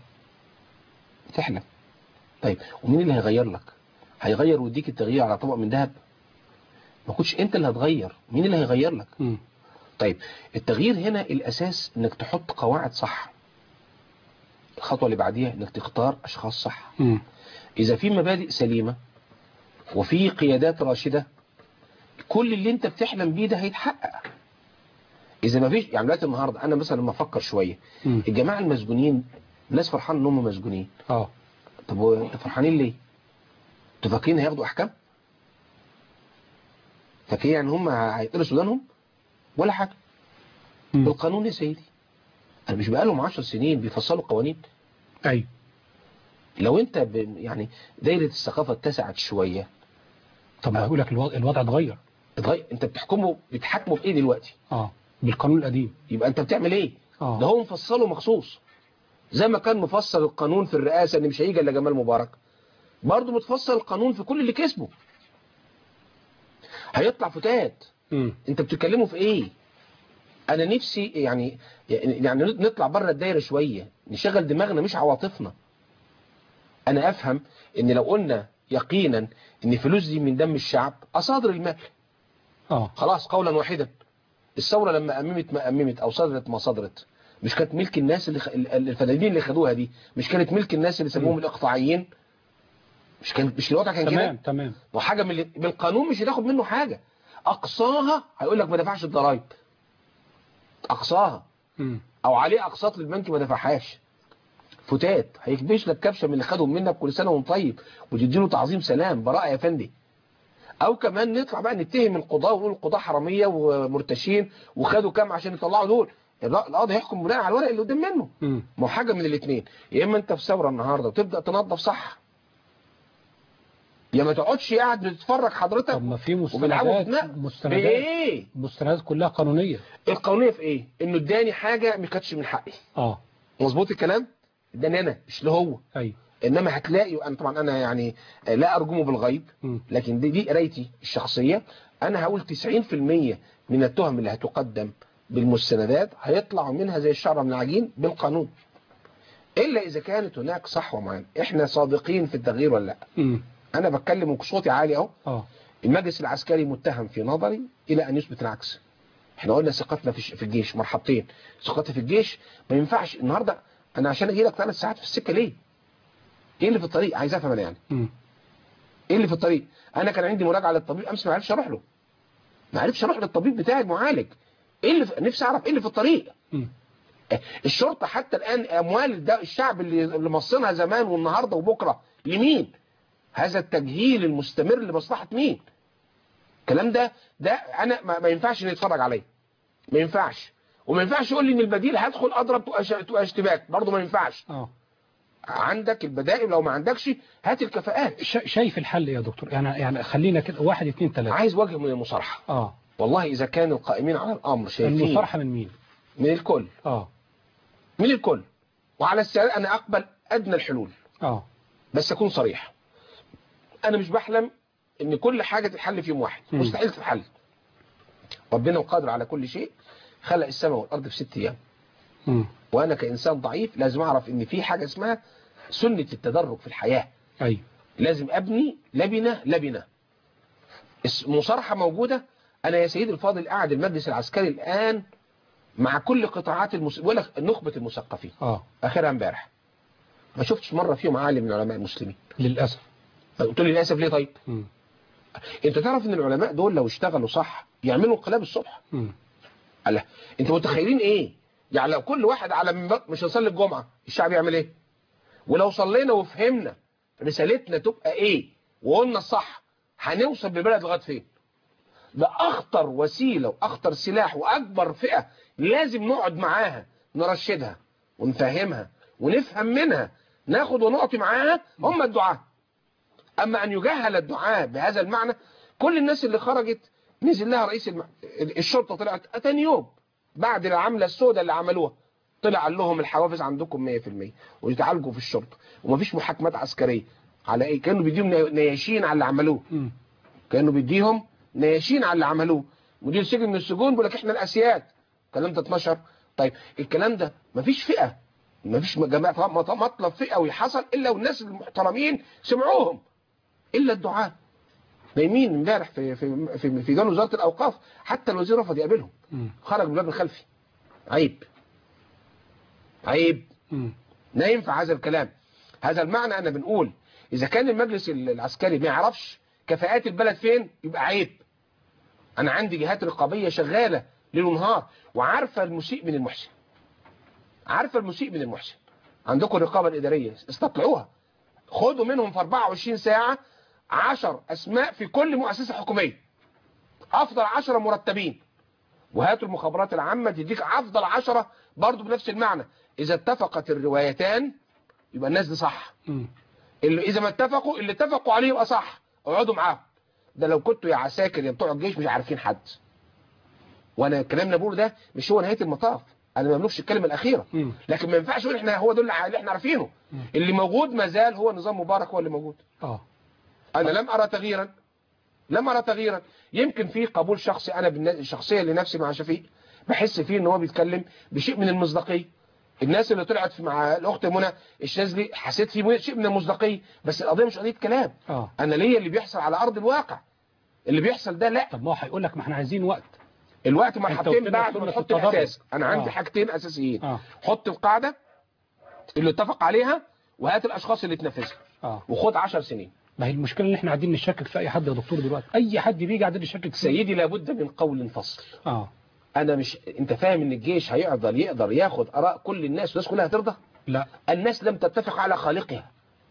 [SPEAKER 2] بتحلم طيب ومين اللي هيغير لك هيغير ويديك التغيير على طبق من ذهب ما كنتش انت اللي هتغير مين اللي هيغير لك
[SPEAKER 1] امم
[SPEAKER 2] طيب التغيير هنا الاساس انك تحط قواعد صح الخطوه اللي بعديها انك تختار اشخاص صح
[SPEAKER 1] امم
[SPEAKER 2] اذا في مبادئ سليمه وفي قيادات راشده كل اللي انت بتحلم بيه ده هيتحقق اذا ما فيش يعني دلوقتي النهارده انا مثلا لما افكر شويه
[SPEAKER 1] امم
[SPEAKER 2] الجماعه المسجونين الناس فرحان ان هم مسجونين
[SPEAKER 1] اه
[SPEAKER 2] طب هو انتوا فرحانين ليه انتوا فاكرين هياخدوا احكام فاكرين يعني هم هيقتلوا سودانهم ولا حاجه
[SPEAKER 1] مم.
[SPEAKER 2] بالقانون يا سيدي انا مش بقالهم 10 سنين بيفصلوا قوانين
[SPEAKER 1] ايوه
[SPEAKER 2] لو انت ب... يعني دايره الثقافه اتسعت شويه
[SPEAKER 1] طب ما هقول لك الوضع, الوضع اتغير
[SPEAKER 2] اتغير انت بتحكمه بتحكمه بايه دلوقتي
[SPEAKER 1] اه بالقانون القديم
[SPEAKER 2] يبقى انت بتعمل ايه
[SPEAKER 1] اه
[SPEAKER 2] ده هو مفصله مخصوص زي ما كان مفصل القانون في الرئاسه ان مش هيجي الا جمال مبارك برضه متفصل القانون في كل اللي كسبه هيطلع فتات
[SPEAKER 1] امم
[SPEAKER 2] انت بتتكلموا في ايه انا نفسي يعني يعني نطلع بره الدايره شويه نشغل دماغنا مش عواطفنا انا افهم ان لو قلنا يقينا ان فلوس دي من دم الشعب اصادر المال
[SPEAKER 1] اه
[SPEAKER 2] خلاص قولا واحدا الثوره لما اممت ما اممت او صدرت ما صدرت مش كانت ملك الناس اللي خ... الفدادين اللي خدوها دي مش كانت ملك الناس اللي سموهم
[SPEAKER 1] مم.
[SPEAKER 2] الاقطاعيين مش كان مش الوضع كان
[SPEAKER 1] تمام
[SPEAKER 2] كده
[SPEAKER 1] تمام
[SPEAKER 2] وحاجه من اللي- بالقانون مش هتاخد منه حاجه اقصاها هيقول لك ما دفعش الضرايب اقصاها
[SPEAKER 1] مم.
[SPEAKER 2] او عليه اقساط للبنك ما دفعهاش فتات هيكبش لك كبشه من اللي خدهم منك كل سنه وانت طيب وتديله تعظيم سلام براءه يا فندي او كمان نطلع بقى نتهم القضاه ونقول القضاه حراميه ومرتشين وخدوا كام عشان يطلعوا دول الر- القاضي هيحكم بناء على الورق اللي قدام منه
[SPEAKER 1] مم.
[SPEAKER 2] ما هو حاجه من الاثنين يا اما انت في ثوره النهارده وتبدا تنظف صح يا ما تقعدش قاعد بتتفرج حضرتك
[SPEAKER 1] طب ما في
[SPEAKER 2] وبيلعبوا
[SPEAKER 1] مستندات
[SPEAKER 2] بناء.
[SPEAKER 1] مستندات
[SPEAKER 2] بايه
[SPEAKER 1] مستندات كلها قانونية
[SPEAKER 2] القانونيه في ايه انه اداني حاجه ما كانتش من حقي
[SPEAKER 1] اه
[SPEAKER 2] مظبوط الكلام اداني انا مش له هو
[SPEAKER 1] ايوه
[SPEAKER 2] انما هتلاقي انا طبعا انا يعني لا ارجمه بالغيب
[SPEAKER 1] مم.
[SPEAKER 2] لكن دي دي قرايتي الشخصيه انا هقول 90% من التهم اللي هتقدم بالمستندات هيطلع منها زي الشعره من العجين بالقانون الا اذا كانت هناك صحوه معينه احنا صادقين في التغيير ولا لا
[SPEAKER 1] مم.
[SPEAKER 2] انا بتكلم وصوتي عالي اهو
[SPEAKER 1] اه
[SPEAKER 2] المجلس العسكري متهم في نظري الى ان يثبت العكس احنا قلنا ثقتنا في الش- في الجيش مرحبتين ثقتي في الجيش ما ينفعش النهارده انا عشان اجي لك ثلاث ساعات في السكه ليه ايه اللي في الطريق عايز افهم انا يعني
[SPEAKER 1] مم.
[SPEAKER 2] ايه اللي في الطريق انا كان عندي مراجعه للطبيب امس ما عرفش اروح له ما عرفش اروح للطبيب بتاعي المعالج ايه اللي في... نفسي اعرف ايه اللي في الطريق
[SPEAKER 1] مم.
[SPEAKER 2] الشرطه حتى الان اموال ده الشعب اللي اللي مصينها زمان والنهارده وبكره لمين هذا التجهيل المستمر لمصلحه مين الكلام ده ده انا ما, ما ينفعش نتفرج عليه ما ينفعش وما ينفعش يقول لي ان البديل هدخل اضرب تبقى ش- تبقى اشتباك برضه ما ينفعش
[SPEAKER 1] اه
[SPEAKER 2] عندك البدائل لو ما عندكش هات الكفاءات
[SPEAKER 1] شا- شايف الحل إيه يا دكتور يعني يعني خلينا كده واحد اتنين تلاتة
[SPEAKER 2] عايز وجه من المصارحه
[SPEAKER 1] اه
[SPEAKER 2] والله اذا كان القائمين على الامر شايفين
[SPEAKER 1] المصارحة من مين
[SPEAKER 2] من الكل
[SPEAKER 1] اه
[SPEAKER 2] من الكل وعلى السؤال انا اقبل ادنى الحلول
[SPEAKER 1] اه
[SPEAKER 2] بس اكون صريح انا مش بحلم ان كل حاجه تتحل في يوم واحد
[SPEAKER 1] مم.
[SPEAKER 2] مستحيل تتحل ربنا قادر على كل شيء خلق السماء والارض في ست ايام
[SPEAKER 1] مم.
[SPEAKER 2] وانا كانسان ضعيف لازم اعرف ان في حاجه اسمها سنه التدرج في الحياه
[SPEAKER 1] ايوه
[SPEAKER 2] لازم ابني لبنه لبنه الس- مصارحه موجوده انا يا سيدي الفاضل قاعد المجلس العسكري الان مع كل قطاعات المس... ولا نخبه المثقفين
[SPEAKER 1] اه
[SPEAKER 2] اخرها امبارح ما شفتش مره فيهم عالم من علماء المسلمين
[SPEAKER 1] للأسف
[SPEAKER 2] قلت لي للاسف ليه طيب
[SPEAKER 1] مم.
[SPEAKER 2] انت تعرف ان العلماء دول لو اشتغلوا صح يعملوا انقلاب الصبح
[SPEAKER 1] مم.
[SPEAKER 2] الله انت متخيلين ايه يعني لو كل واحد على منبر مش هنصلي الجمعه الشعب يعمل ايه ولو صلينا وفهمنا رسالتنا تبقى ايه وقلنا الصح هنوصل بالبلد لغايه فين ده اخطر وسيله واخطر سلاح واكبر فئه لازم نقعد معاها نرشدها ونفهمها ونفهم منها ناخد ونعطي معاها هم الدعاه اما ان يجهل الدعاء بهذا المعنى كل الناس اللي خرجت نزل لها رئيس الم... الشرطه طلعت اتاني يوم بعد العمله السوداء اللي عملوها طلع قال لهم الحوافز عندكم 100% ويتعالجوا في الشرطه ومفيش محاكمات عسكريه على ايه كانوا بيديهم ني- نياشين على اللي عملوه
[SPEAKER 1] مم.
[SPEAKER 2] كانوا بيديهم نياشين على اللي عملوه مدير سجن من السجون بيقول لك احنا الاسياد الكلام ده اتنشر طيب الكلام ده مفيش فئه مفيش جماعه مط- مطلب فئوي حصل الا والناس المحترمين سمعوهم الا الدعاء نايمين امبارح في في في في جان وزاره الاوقاف حتى الوزير رفض يقابلهم
[SPEAKER 1] مم.
[SPEAKER 2] خرج من الباب الخلفي عيب عيب
[SPEAKER 1] مم.
[SPEAKER 2] لا ينفع هذا الكلام هذا المعنى أنا بنقول إذا كان المجلس العسكري ما يعرفش كفاءات البلد فين يبقى عيب أنا عندي جهات رقابية شغالة ليل ونهار وعارفة المسيء من المحسن عارفة المسيء من المحسن عندكم الرقابة الإدارية استطلعوها خدوا منهم في 24 ساعة 10 أسماء في كل مؤسسة حكومية أفضل 10 مرتبين وهاتوا المخابرات العامة تديك أفضل 10 برضو بنفس المعنى إذا اتفقت الروايتان يبقى الناس دي صح
[SPEAKER 1] مم.
[SPEAKER 2] اللي إذا ما اتفقوا اللي اتفقوا عليه يبقى صح اقعدوا معاهم ده لو كنتوا يا عساكر يا بتوع الجيش مش عارفين حد وانا الكلام اللي بقوله ده مش هو نهايه المطاف انا ما بملكش الكلمه الاخيره
[SPEAKER 1] مم.
[SPEAKER 2] لكن ما ينفعش نقول احنا هو دول اللي احنا عارفينه
[SPEAKER 1] مم.
[SPEAKER 2] اللي موجود ما زال هو نظام مبارك هو اللي موجود
[SPEAKER 1] اه
[SPEAKER 2] انا لم ارى تغييرا لم ارى تغييرا يمكن في قبول شخصي انا بالن- شخصيا لنفسي مع شفيق بحس فيه ان هو بيتكلم بشيء من المصداقيه الناس اللي طلعت في- مع الاخت منى الشاذلي حسيت فيه شيء من المصداقيه بس القضيه مش قضيه كلام
[SPEAKER 1] اه
[SPEAKER 2] انا ليا اللي بيحصل على ارض الواقع اللي بيحصل ده لا
[SPEAKER 1] طب ما هو هيقول لك ما احنا عايزين وقت
[SPEAKER 2] الوقت
[SPEAKER 1] أنت
[SPEAKER 2] مرحبتين
[SPEAKER 1] قلت لنا
[SPEAKER 2] بعد
[SPEAKER 1] سنة
[SPEAKER 2] ما تحط
[SPEAKER 1] التدرج.
[SPEAKER 2] الاساس انا عندي
[SPEAKER 1] آه.
[SPEAKER 2] حاجتين اساسيين
[SPEAKER 1] اه
[SPEAKER 2] حط القاعده اللي اتفق عليها وهات الاشخاص اللي تنفذها
[SPEAKER 1] اه
[SPEAKER 2] وخد 10 سنين
[SPEAKER 1] ما هي المشكله ان احنا قاعدين نشكك في اي حد يا دكتور دلوقتي اي حد بيجي قاعدين نشكك فيه
[SPEAKER 2] سيدي لابد من قول فصل
[SPEAKER 1] اه
[SPEAKER 2] انا مش انت فاهم ان الجيش هيقدر يقدر ياخد اراء كل الناس والناس كلها هترضى
[SPEAKER 1] لا
[SPEAKER 2] الناس لم تتفق على خالقها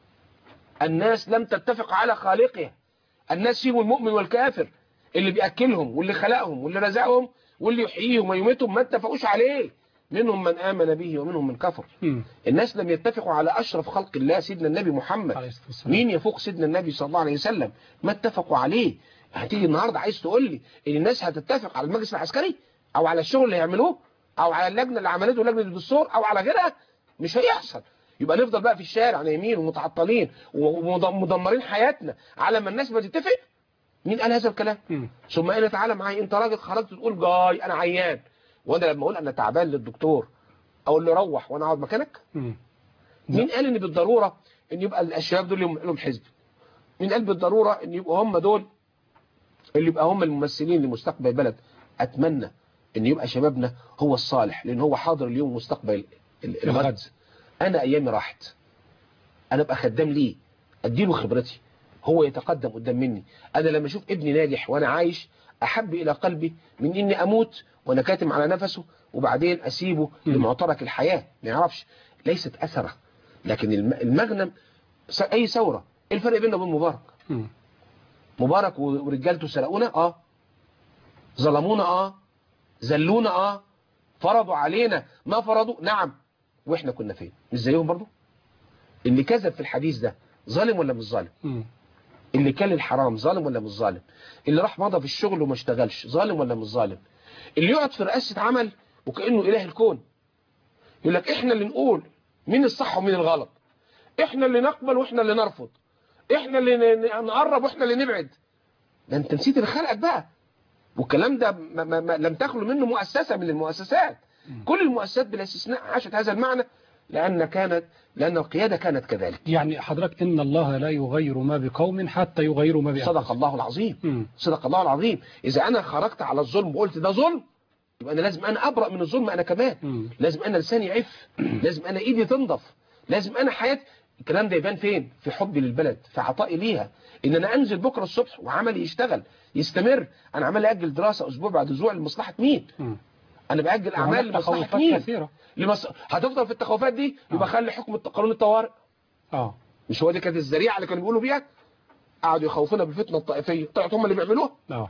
[SPEAKER 2] الناس لم تتفق على خالقها الناس فيهم المؤمن والكافر اللي بيأكلهم واللي خلقهم واللي رزقهم واللي يحييهم ويميتهم ما اتفقوش عليه منهم من آمن به ومنهم من كفر
[SPEAKER 1] مم.
[SPEAKER 2] الناس لم يتفقوا على أشرف خلق الله سيدنا النبي محمد
[SPEAKER 1] عليه الصلاة والسلام.
[SPEAKER 2] مين يفوق سيدنا النبي صلى الله عليه وسلم ما اتفقوا عليه هتيجي النهاردة عايز تقول لي ان الناس هتتفق على المجلس العسكري او على الشغل اللي هيعملوه او على اللجنة اللي عملته لجنة الدستور او على غيرها مش هيحصل يبقى نفضل بقى في الشارع نايمين ومتعطلين ومدمرين حياتنا على ما الناس ما تتفق مين قال هذا الكلام
[SPEAKER 1] مم.
[SPEAKER 2] ثم قال تعالى معايا انت راجل خرجت تقول جاي انا عيان وانا لما اقول انا تعبان للدكتور اقول له روح وانا اقعد مكانك
[SPEAKER 1] مم.
[SPEAKER 2] مين قال ان بالضروره ان يبقى الشباب دول لهم لهم حزب مين قال بالضروره ان يبقوا هم دول اللي يبقى هم الممثلين لمستقبل البلد اتمنى ان يبقى شبابنا هو الصالح لان هو حاضر اليوم ومستقبل ال- الغد
[SPEAKER 1] الغد.
[SPEAKER 2] انا ايامي راحت انا ابقى خدام ليه اديله خبرتي هو يتقدم قدام مني انا لما اشوف ابني ناجح وانا عايش احب الى قلبي من اني اموت وانا كاتم على نفسه وبعدين اسيبه
[SPEAKER 1] مم.
[SPEAKER 2] لمعترك الحياه ما يعرفش ليست اثره لكن الم- المغنم س- اي ثوره ايه الفرق بيننا وبين مبارك
[SPEAKER 1] مم.
[SPEAKER 2] مبارك و- ورجالته سرقونا اه ظلمونا اه زلونا اه فرضوا علينا ما فرضوا نعم واحنا كنا فين مش زيهم برضو اللي كذب في الحديث ده ظالم ولا مش ظالم
[SPEAKER 1] مم.
[SPEAKER 2] اللي كل الحرام ظالم ولا مش ظالم اللي راح مضى في الشغل وما اشتغلش ظالم ولا مش ظالم اللي يقعد في رئاسة عمل وكأنه إله الكون يقول لك احنا اللي نقول مين الصح ومين الغلط احنا اللي نقبل واحنا اللي نرفض احنا اللي ن- ن- نقرب واحنا اللي نبعد ده انت نسيت اللي خلقك بقى والكلام ده ما ما ما لم تخلو منه مؤسسة من المؤسسات كل المؤسسات بلا استثناء عاشت هذا المعنى لأن كانت لأن القيادة كانت كذلك
[SPEAKER 1] يعني حضرتك إن الله لا يغير ما بقوم حتى يغيروا ما بأنفسهم
[SPEAKER 2] صدق الله العظيم
[SPEAKER 1] مم.
[SPEAKER 2] صدق الله العظيم إذا أنا خرجت على الظلم وقلت ده ظلم يبقى أنا لازم أنا أبرأ من الظلم أنا كمان
[SPEAKER 1] مم.
[SPEAKER 2] لازم أنا لساني يعف لازم أنا إيدي تنضف لازم أنا حياتي الكلام ده يبان فين في حبي للبلد في عطائي ليها إن أنا أنزل بكرة الصبح وعملي يشتغل يستمر أنا عمال أجل دراسة أسبوع بعد أسبوع لمصلحة مين
[SPEAKER 1] مم.
[SPEAKER 2] أنا بأجل أعمال
[SPEAKER 1] وهناك
[SPEAKER 2] لمصلحة
[SPEAKER 1] تخوفات
[SPEAKER 2] مين
[SPEAKER 1] كثيرة
[SPEAKER 2] لمص... هتفضل في التخوفات دي يبقى
[SPEAKER 1] آه.
[SPEAKER 2] خلي حكم الت- قانون الطوارئ
[SPEAKER 1] اه
[SPEAKER 2] مش هو دي كانت الذريعه اللي كانوا بيقولوا بيها قعدوا يخوفونا بالفتنه الطائفيه طلعت هم اللي بيعملوها
[SPEAKER 1] اه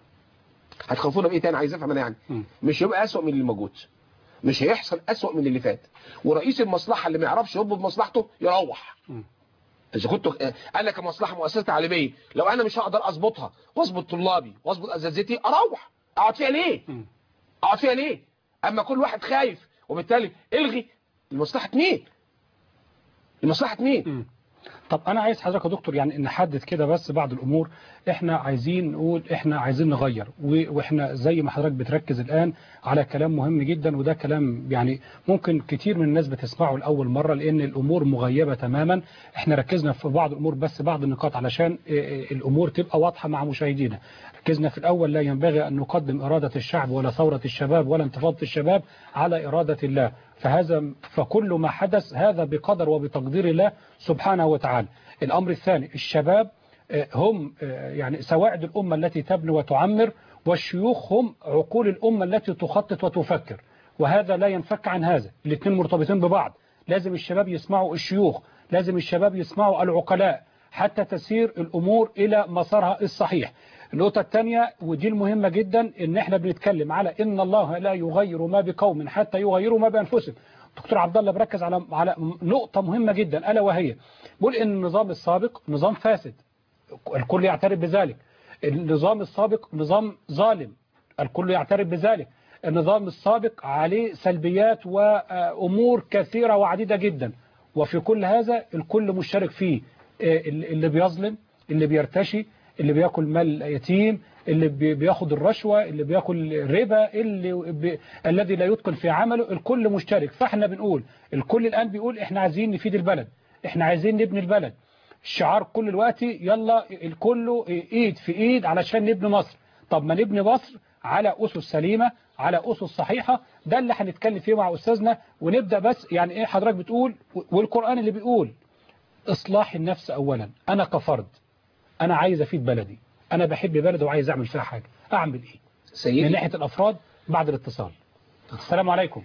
[SPEAKER 2] هتخوفونا بايه تاني عايز افهم انا يعني
[SPEAKER 1] مم.
[SPEAKER 2] مش هيبقى اسوأ من اللي موجود مش هيحصل اسوأ من اللي فات ورئيس المصلحه اللي ما يعرفش يضبط مصلحته يروح
[SPEAKER 1] مم.
[SPEAKER 2] اذا كنت انا كمصلحه مؤسسه تعليميه لو انا مش هقدر اظبطها واظبط طلابي واظبط اساتذتي اروح اقعد فيها ليه
[SPEAKER 1] مم.
[SPEAKER 2] اقعد فيها ليه اما كل واحد خايف وبالتالي الغي لمصلحه مين لمصلحه مين
[SPEAKER 1] مم. طب انا عايز حضرتك يا دكتور يعني نحدد كده بس بعض الامور احنا عايزين نقول احنا عايزين نغير و- واحنا زي ما حضرتك بتركز الان على كلام مهم جدا وده كلام يعني ممكن كتير من الناس بتسمعه لاول مره لان الامور مغيبه تماما احنا ركزنا في بعض الامور بس بعض النقاط علشان اه، اه، الامور تبقى واضحه مع مشاهدينا ركزنا في الاول لا ينبغي ان نقدم اراده الشعب ولا ثوره الشباب ولا انتفاضه الشباب على اراده الله فهذا فكل ما حدث هذا بقدر وبتقدير الله سبحانه وتعالى الأمر الثاني الشباب آه، هم آه، يعني سواعد الأمة التي تبني وتعمر والشيوخ هم عقول الأمة التي تخطط وتفكر وهذا لا ينفك عن هذا الاثنين مرتبطين ببعض لازم الشباب يسمعوا الشيوخ لازم الشباب يسمعوا العقلاء حتى تسير الأمور إلى مسارها الصحيح النقطة الثانية ودي المهمة جدا ان احنا بنتكلم على ان الله لا يغير ما بقوم حتى يغيروا ما بانفسهم دكتور عبد الله بركز على على نقطة مهمة جدا الا وهي بقول ان النظام السابق نظام فاسد الكل يعترف بذلك النظام السابق نظام ظالم الكل يعترف بذلك النظام السابق عليه سلبيات وامور كثيرة وعديدة جدا وفي كل هذا الكل مشترك فيه آه، اللي بيظلم اللي بيرتشي اللي بياكل مال يتيم اللي بي- بياخد الرشوة اللي بياكل الربا اللي بي... الذي لا يتقن في عمله الكل مشترك فاحنا بنقول الكل الآن بيقول احنا عايزين نفيد البلد احنا عايزين نبني البلد الشعار كل الوقت يلا الكل ايد في ايد علشان نبني مصر طب ما نبني مصر على أسس سليمة على أسس صحيحة ده اللي هنتكلم فيه مع أستاذنا ونبدأ بس يعني ايه حضرتك بتقول والقرآن اللي بيقول إصلاح النفس أولا أنا كفرد أنا عايز أفيد بلدي أنا بحب بلدي وعايز أعمل فيها حاجة أعمل إيه من
[SPEAKER 2] سيدي
[SPEAKER 1] ناحية الأفراد بعد الاتصال السلام عليكم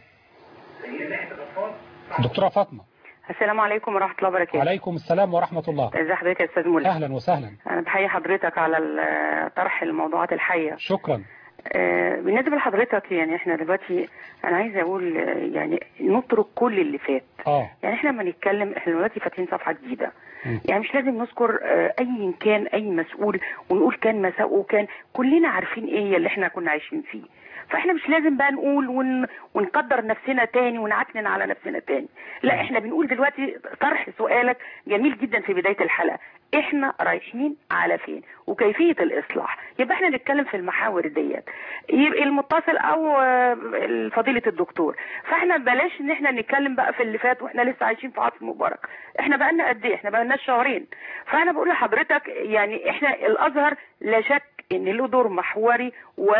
[SPEAKER 1] دكتورة فاطمة
[SPEAKER 7] السلام عليكم ورحمة الله وبركاته
[SPEAKER 1] وعليكم السلام ورحمة الله
[SPEAKER 7] ازي حضرتك يا استاذ مولى
[SPEAKER 1] أهلا وسهلا
[SPEAKER 7] انا بحيي حضرتك على ال- طرح الموضوعات الحية
[SPEAKER 1] شكرا
[SPEAKER 7] آه، بالنسبة لحضرتك يعني احنا دلوقتي انا عايزة اقول آه، يعني نترك كل اللي فات
[SPEAKER 1] اه
[SPEAKER 7] يعني احنا لما نتكلم احنا دلوقتي فاتحين صفحة جديدة
[SPEAKER 1] مم.
[SPEAKER 7] يعني مش لازم نذكر آه، اي كان اي مسؤول ونقول كان مساء وكان كلنا عارفين ايه اللي احنا كنا عايشين فيه فاحنا مش لازم بقى نقول ون... ونقدر نفسنا تاني ونعكنن على نفسنا تاني لا احنا بنقول دلوقتي طرح سؤالك جميل جدا في بداية الحلقة احنا رايحين على فين وكيفية الاصلاح يبقى احنا نتكلم في المحاور ديت يبقى المتصل او آه، فضيلة الدكتور فاحنا بلاش ان احنا نتكلم بقى في اللي فات واحنا لسه عايشين في عصر مبارك احنا بقى لنا قد ايه احنا بقى لنا شهرين فانا بقول لحضرتك يعني احنا الازهر لا شك ان له دور محوري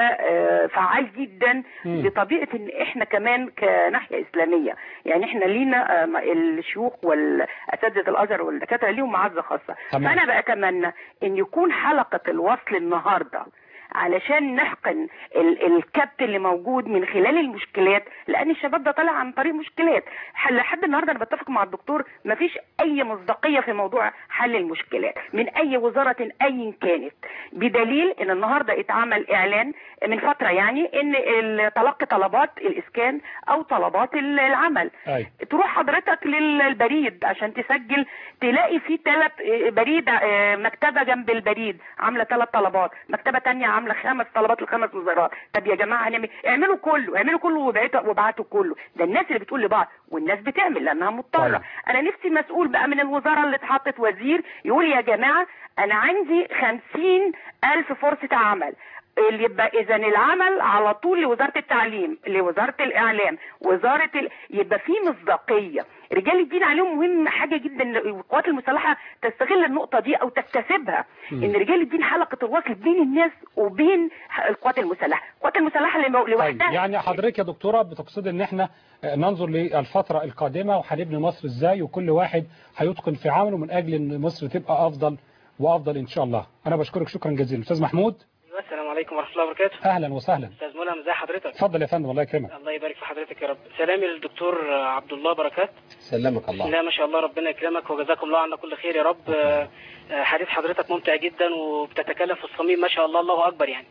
[SPEAKER 7] وفعال جدا
[SPEAKER 1] مم.
[SPEAKER 7] بطبيعه ان احنا كمان كناحيه اسلاميه يعني احنا لينا آه، الشيوخ والاساتذه الازهر والدكاتره ليهم معزه خاصه
[SPEAKER 1] تمام.
[SPEAKER 7] فانا بتمنى ان يكون حلقه الوصل النهارده علشان نحقن ال- الكبت اللي موجود من خلال المشكلات لان الشباب ده طالع عن طريق مشكلات حل- لحد النهارده انا بتفق مع الدكتور مفيش اي مصداقيه في موضوع حل المشكلات من اي وزاره ايا كانت بدليل ان النهارده اتعمل اعلان من فتره يعني ان ال- تلقي طلبات الاسكان او طلبات ال- العمل
[SPEAKER 1] أي.
[SPEAKER 7] تروح حضرتك للبريد عشان تسجل تلاقي في ثلاث بريد آه، مكتبه جنب البريد عامله ثلاث طلبات مكتبه تانية عامله خمس طلبات لخمس وزارات طب يا جماعه هنعمل اعملوا كله اعملوا كله وابعتوا وابعتوا كله ده الناس اللي بتقول لبعض والناس بتعمل لانها مضطره
[SPEAKER 1] طيب.
[SPEAKER 7] انا نفسي مسؤول بقى من الوزاره اللي اتحطت وزير يقول يا جماعه انا عندي خمسين الف فرصه عمل اللي يبقى اذا العمل على طول لوزاره التعليم لوزاره الاعلام وزاره ال... يبقى في مصداقيه رجال الدين عليهم مهم حاجه جدا إن القوات المسلحه تستغل النقطه دي او تكتسبها ان رجال الدين حلقه الوصل بين الناس وبين القوات المسلحه القوات المسلحه اللي مو-
[SPEAKER 1] طيب
[SPEAKER 7] لوحدها
[SPEAKER 1] يعني حضرتك يا دكتورة بتقصد ان احنا آه، ننظر للفترة القادمة وهنبني مصر ازاي وكل واحد هيتقن في عمله من اجل ان مصر تبقى افضل وافضل ان شاء الله انا بشكرك شكرا جزيلا استاذ محمود
[SPEAKER 8] ايوه السلام عليكم ورحمه الله وبركاته
[SPEAKER 1] اهلا وسهلا
[SPEAKER 8] استاذ ملهم ازي حضرتك
[SPEAKER 1] اتفضل يا فندم الله يكرمك
[SPEAKER 8] الله يبارك في حضرتك يا رب سلامي للدكتور عبد الله بركات
[SPEAKER 2] سلمك الله
[SPEAKER 8] لا ما شاء الله ربنا يكرمك وجزاكم الله عنا كل خير يا رب آه، آه، حديث حضرتك ممتع جدا وبتتكلم في الصميم ما شاء الله الله اكبر يعني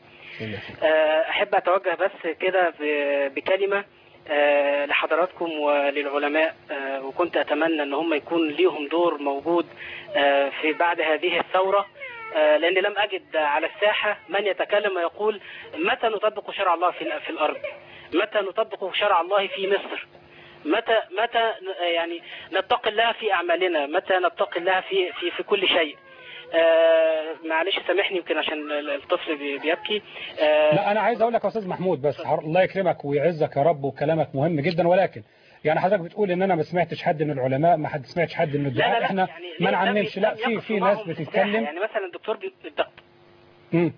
[SPEAKER 8] آه، احب اتوجه بس كده ب- بكلمه آه، لحضراتكم وللعلماء آه، وكنت اتمنى ان هم يكون ليهم دور موجود آه، في بعد هذه الثوره آه، لان لم اجد على الساحه من يتكلم ويقول متى نطبق شرع الله في في الارض متى نطبق شرع الله في مصر متى متى ن- يعني نتقي الله في اعمالنا متى نتقي الله في في في كل شيء آه معلش سامحني يمكن عشان ال- الطفل بي- بيبكي آه
[SPEAKER 1] لا انا عايز اقول لك يا استاذ محمود بس الله يكرمك ويعزك يا رب وكلامك مهم جدا ولكن يعني حضرتك بتقول ان انا ما سمعتش حد من العلماء ما حد سمعتش حد من
[SPEAKER 8] لا
[SPEAKER 1] الدعاء
[SPEAKER 8] لا لا
[SPEAKER 1] احنا
[SPEAKER 8] يعني
[SPEAKER 1] ما
[SPEAKER 8] لم-
[SPEAKER 1] نعممش
[SPEAKER 8] لم
[SPEAKER 1] لا في
[SPEAKER 8] يقصوا
[SPEAKER 1] في ناس
[SPEAKER 8] معهم في
[SPEAKER 1] بتتكلم
[SPEAKER 8] الساحة. يعني مثلا الدكتور بي- الدكتور
[SPEAKER 1] مم.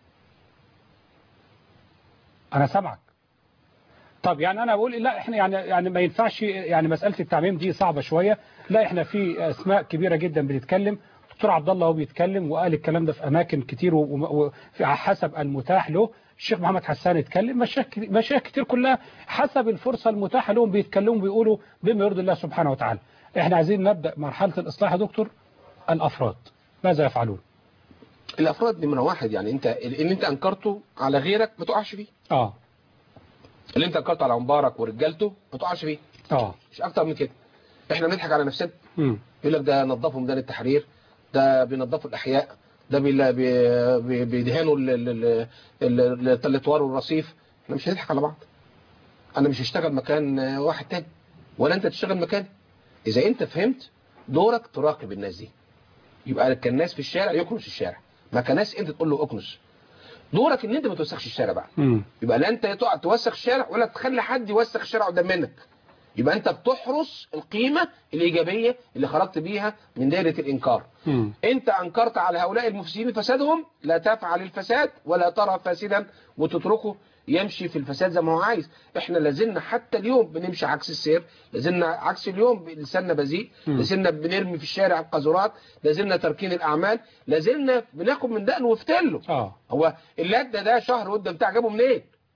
[SPEAKER 1] انا سامعك طب يعني انا بقول لا احنا يعني يعني ما ينفعش يعني مساله التعميم دي صعبه شويه لا احنا في اسماء كبيره جدا بتتكلم دكتور عبد الله هو بيتكلم وقال الكلام ده في اماكن كتير و- و- وفي على حسب المتاح له الشيخ محمد حسان اتكلم مشايخ كتير- مشايخ كتير كلها حسب الفرصه المتاحه لهم بيتكلموا بيقولوا بما يرضي الله سبحانه وتعالى احنا عايزين نبدا مرحله الاصلاح يا دكتور الافراد ماذا يفعلون
[SPEAKER 2] الافراد نمره واحد يعني انت اللي انت انكرته على غيرك ما تقعش فيه
[SPEAKER 1] اه
[SPEAKER 2] اللي انت انكرته على مبارك ورجالته ما تقعش فيه
[SPEAKER 1] اه
[SPEAKER 2] مش اكتر من كده احنا بنضحك على نفسنا
[SPEAKER 1] امم
[SPEAKER 2] يقول لك ده نظفوا ميدان التحرير ده بينظفوا الاحياء ده بي- بي- بي- بيدهنوا ال- ال- ال- ال- ال- التلتوار والرصيف احنا مش هنضحك على بعض انا مش هشتغل مكان آه، واحد تاني ولا انت تشتغل مكاني اذا انت فهمت دورك تراقب الناس دي يبقى كان ناس في الشارع يكنس الشارع ما كان ناس انت تقول له اكنس دورك ان انت ما توسخش الشارع بقى
[SPEAKER 1] امم
[SPEAKER 2] يبقى لا انت تقعد توسخ الشارع ولا تخلي حد يوسخ الشارع قدام منك يبقى انت بتحرس القيمة الايجابية اللي خرجت بيها من دائرة الانكار
[SPEAKER 1] امم
[SPEAKER 2] انت انكرت على هؤلاء المفسدين فسادهم لا تفعل الفساد ولا ترى فاسدا وتتركه يمشي في الفساد زي ما هو عايز احنا لازلنا حتى اليوم بنمشي عكس السير لازلنا عكس اليوم لساننا بذيء
[SPEAKER 1] مم.
[SPEAKER 2] لازلنا بنرمي في الشارع القاذورات لازلنا تركين الاعمال لازلنا بناخد من دقن وفتله
[SPEAKER 1] اه
[SPEAKER 2] هو اللد ده شهر قدام بتاع جابه منين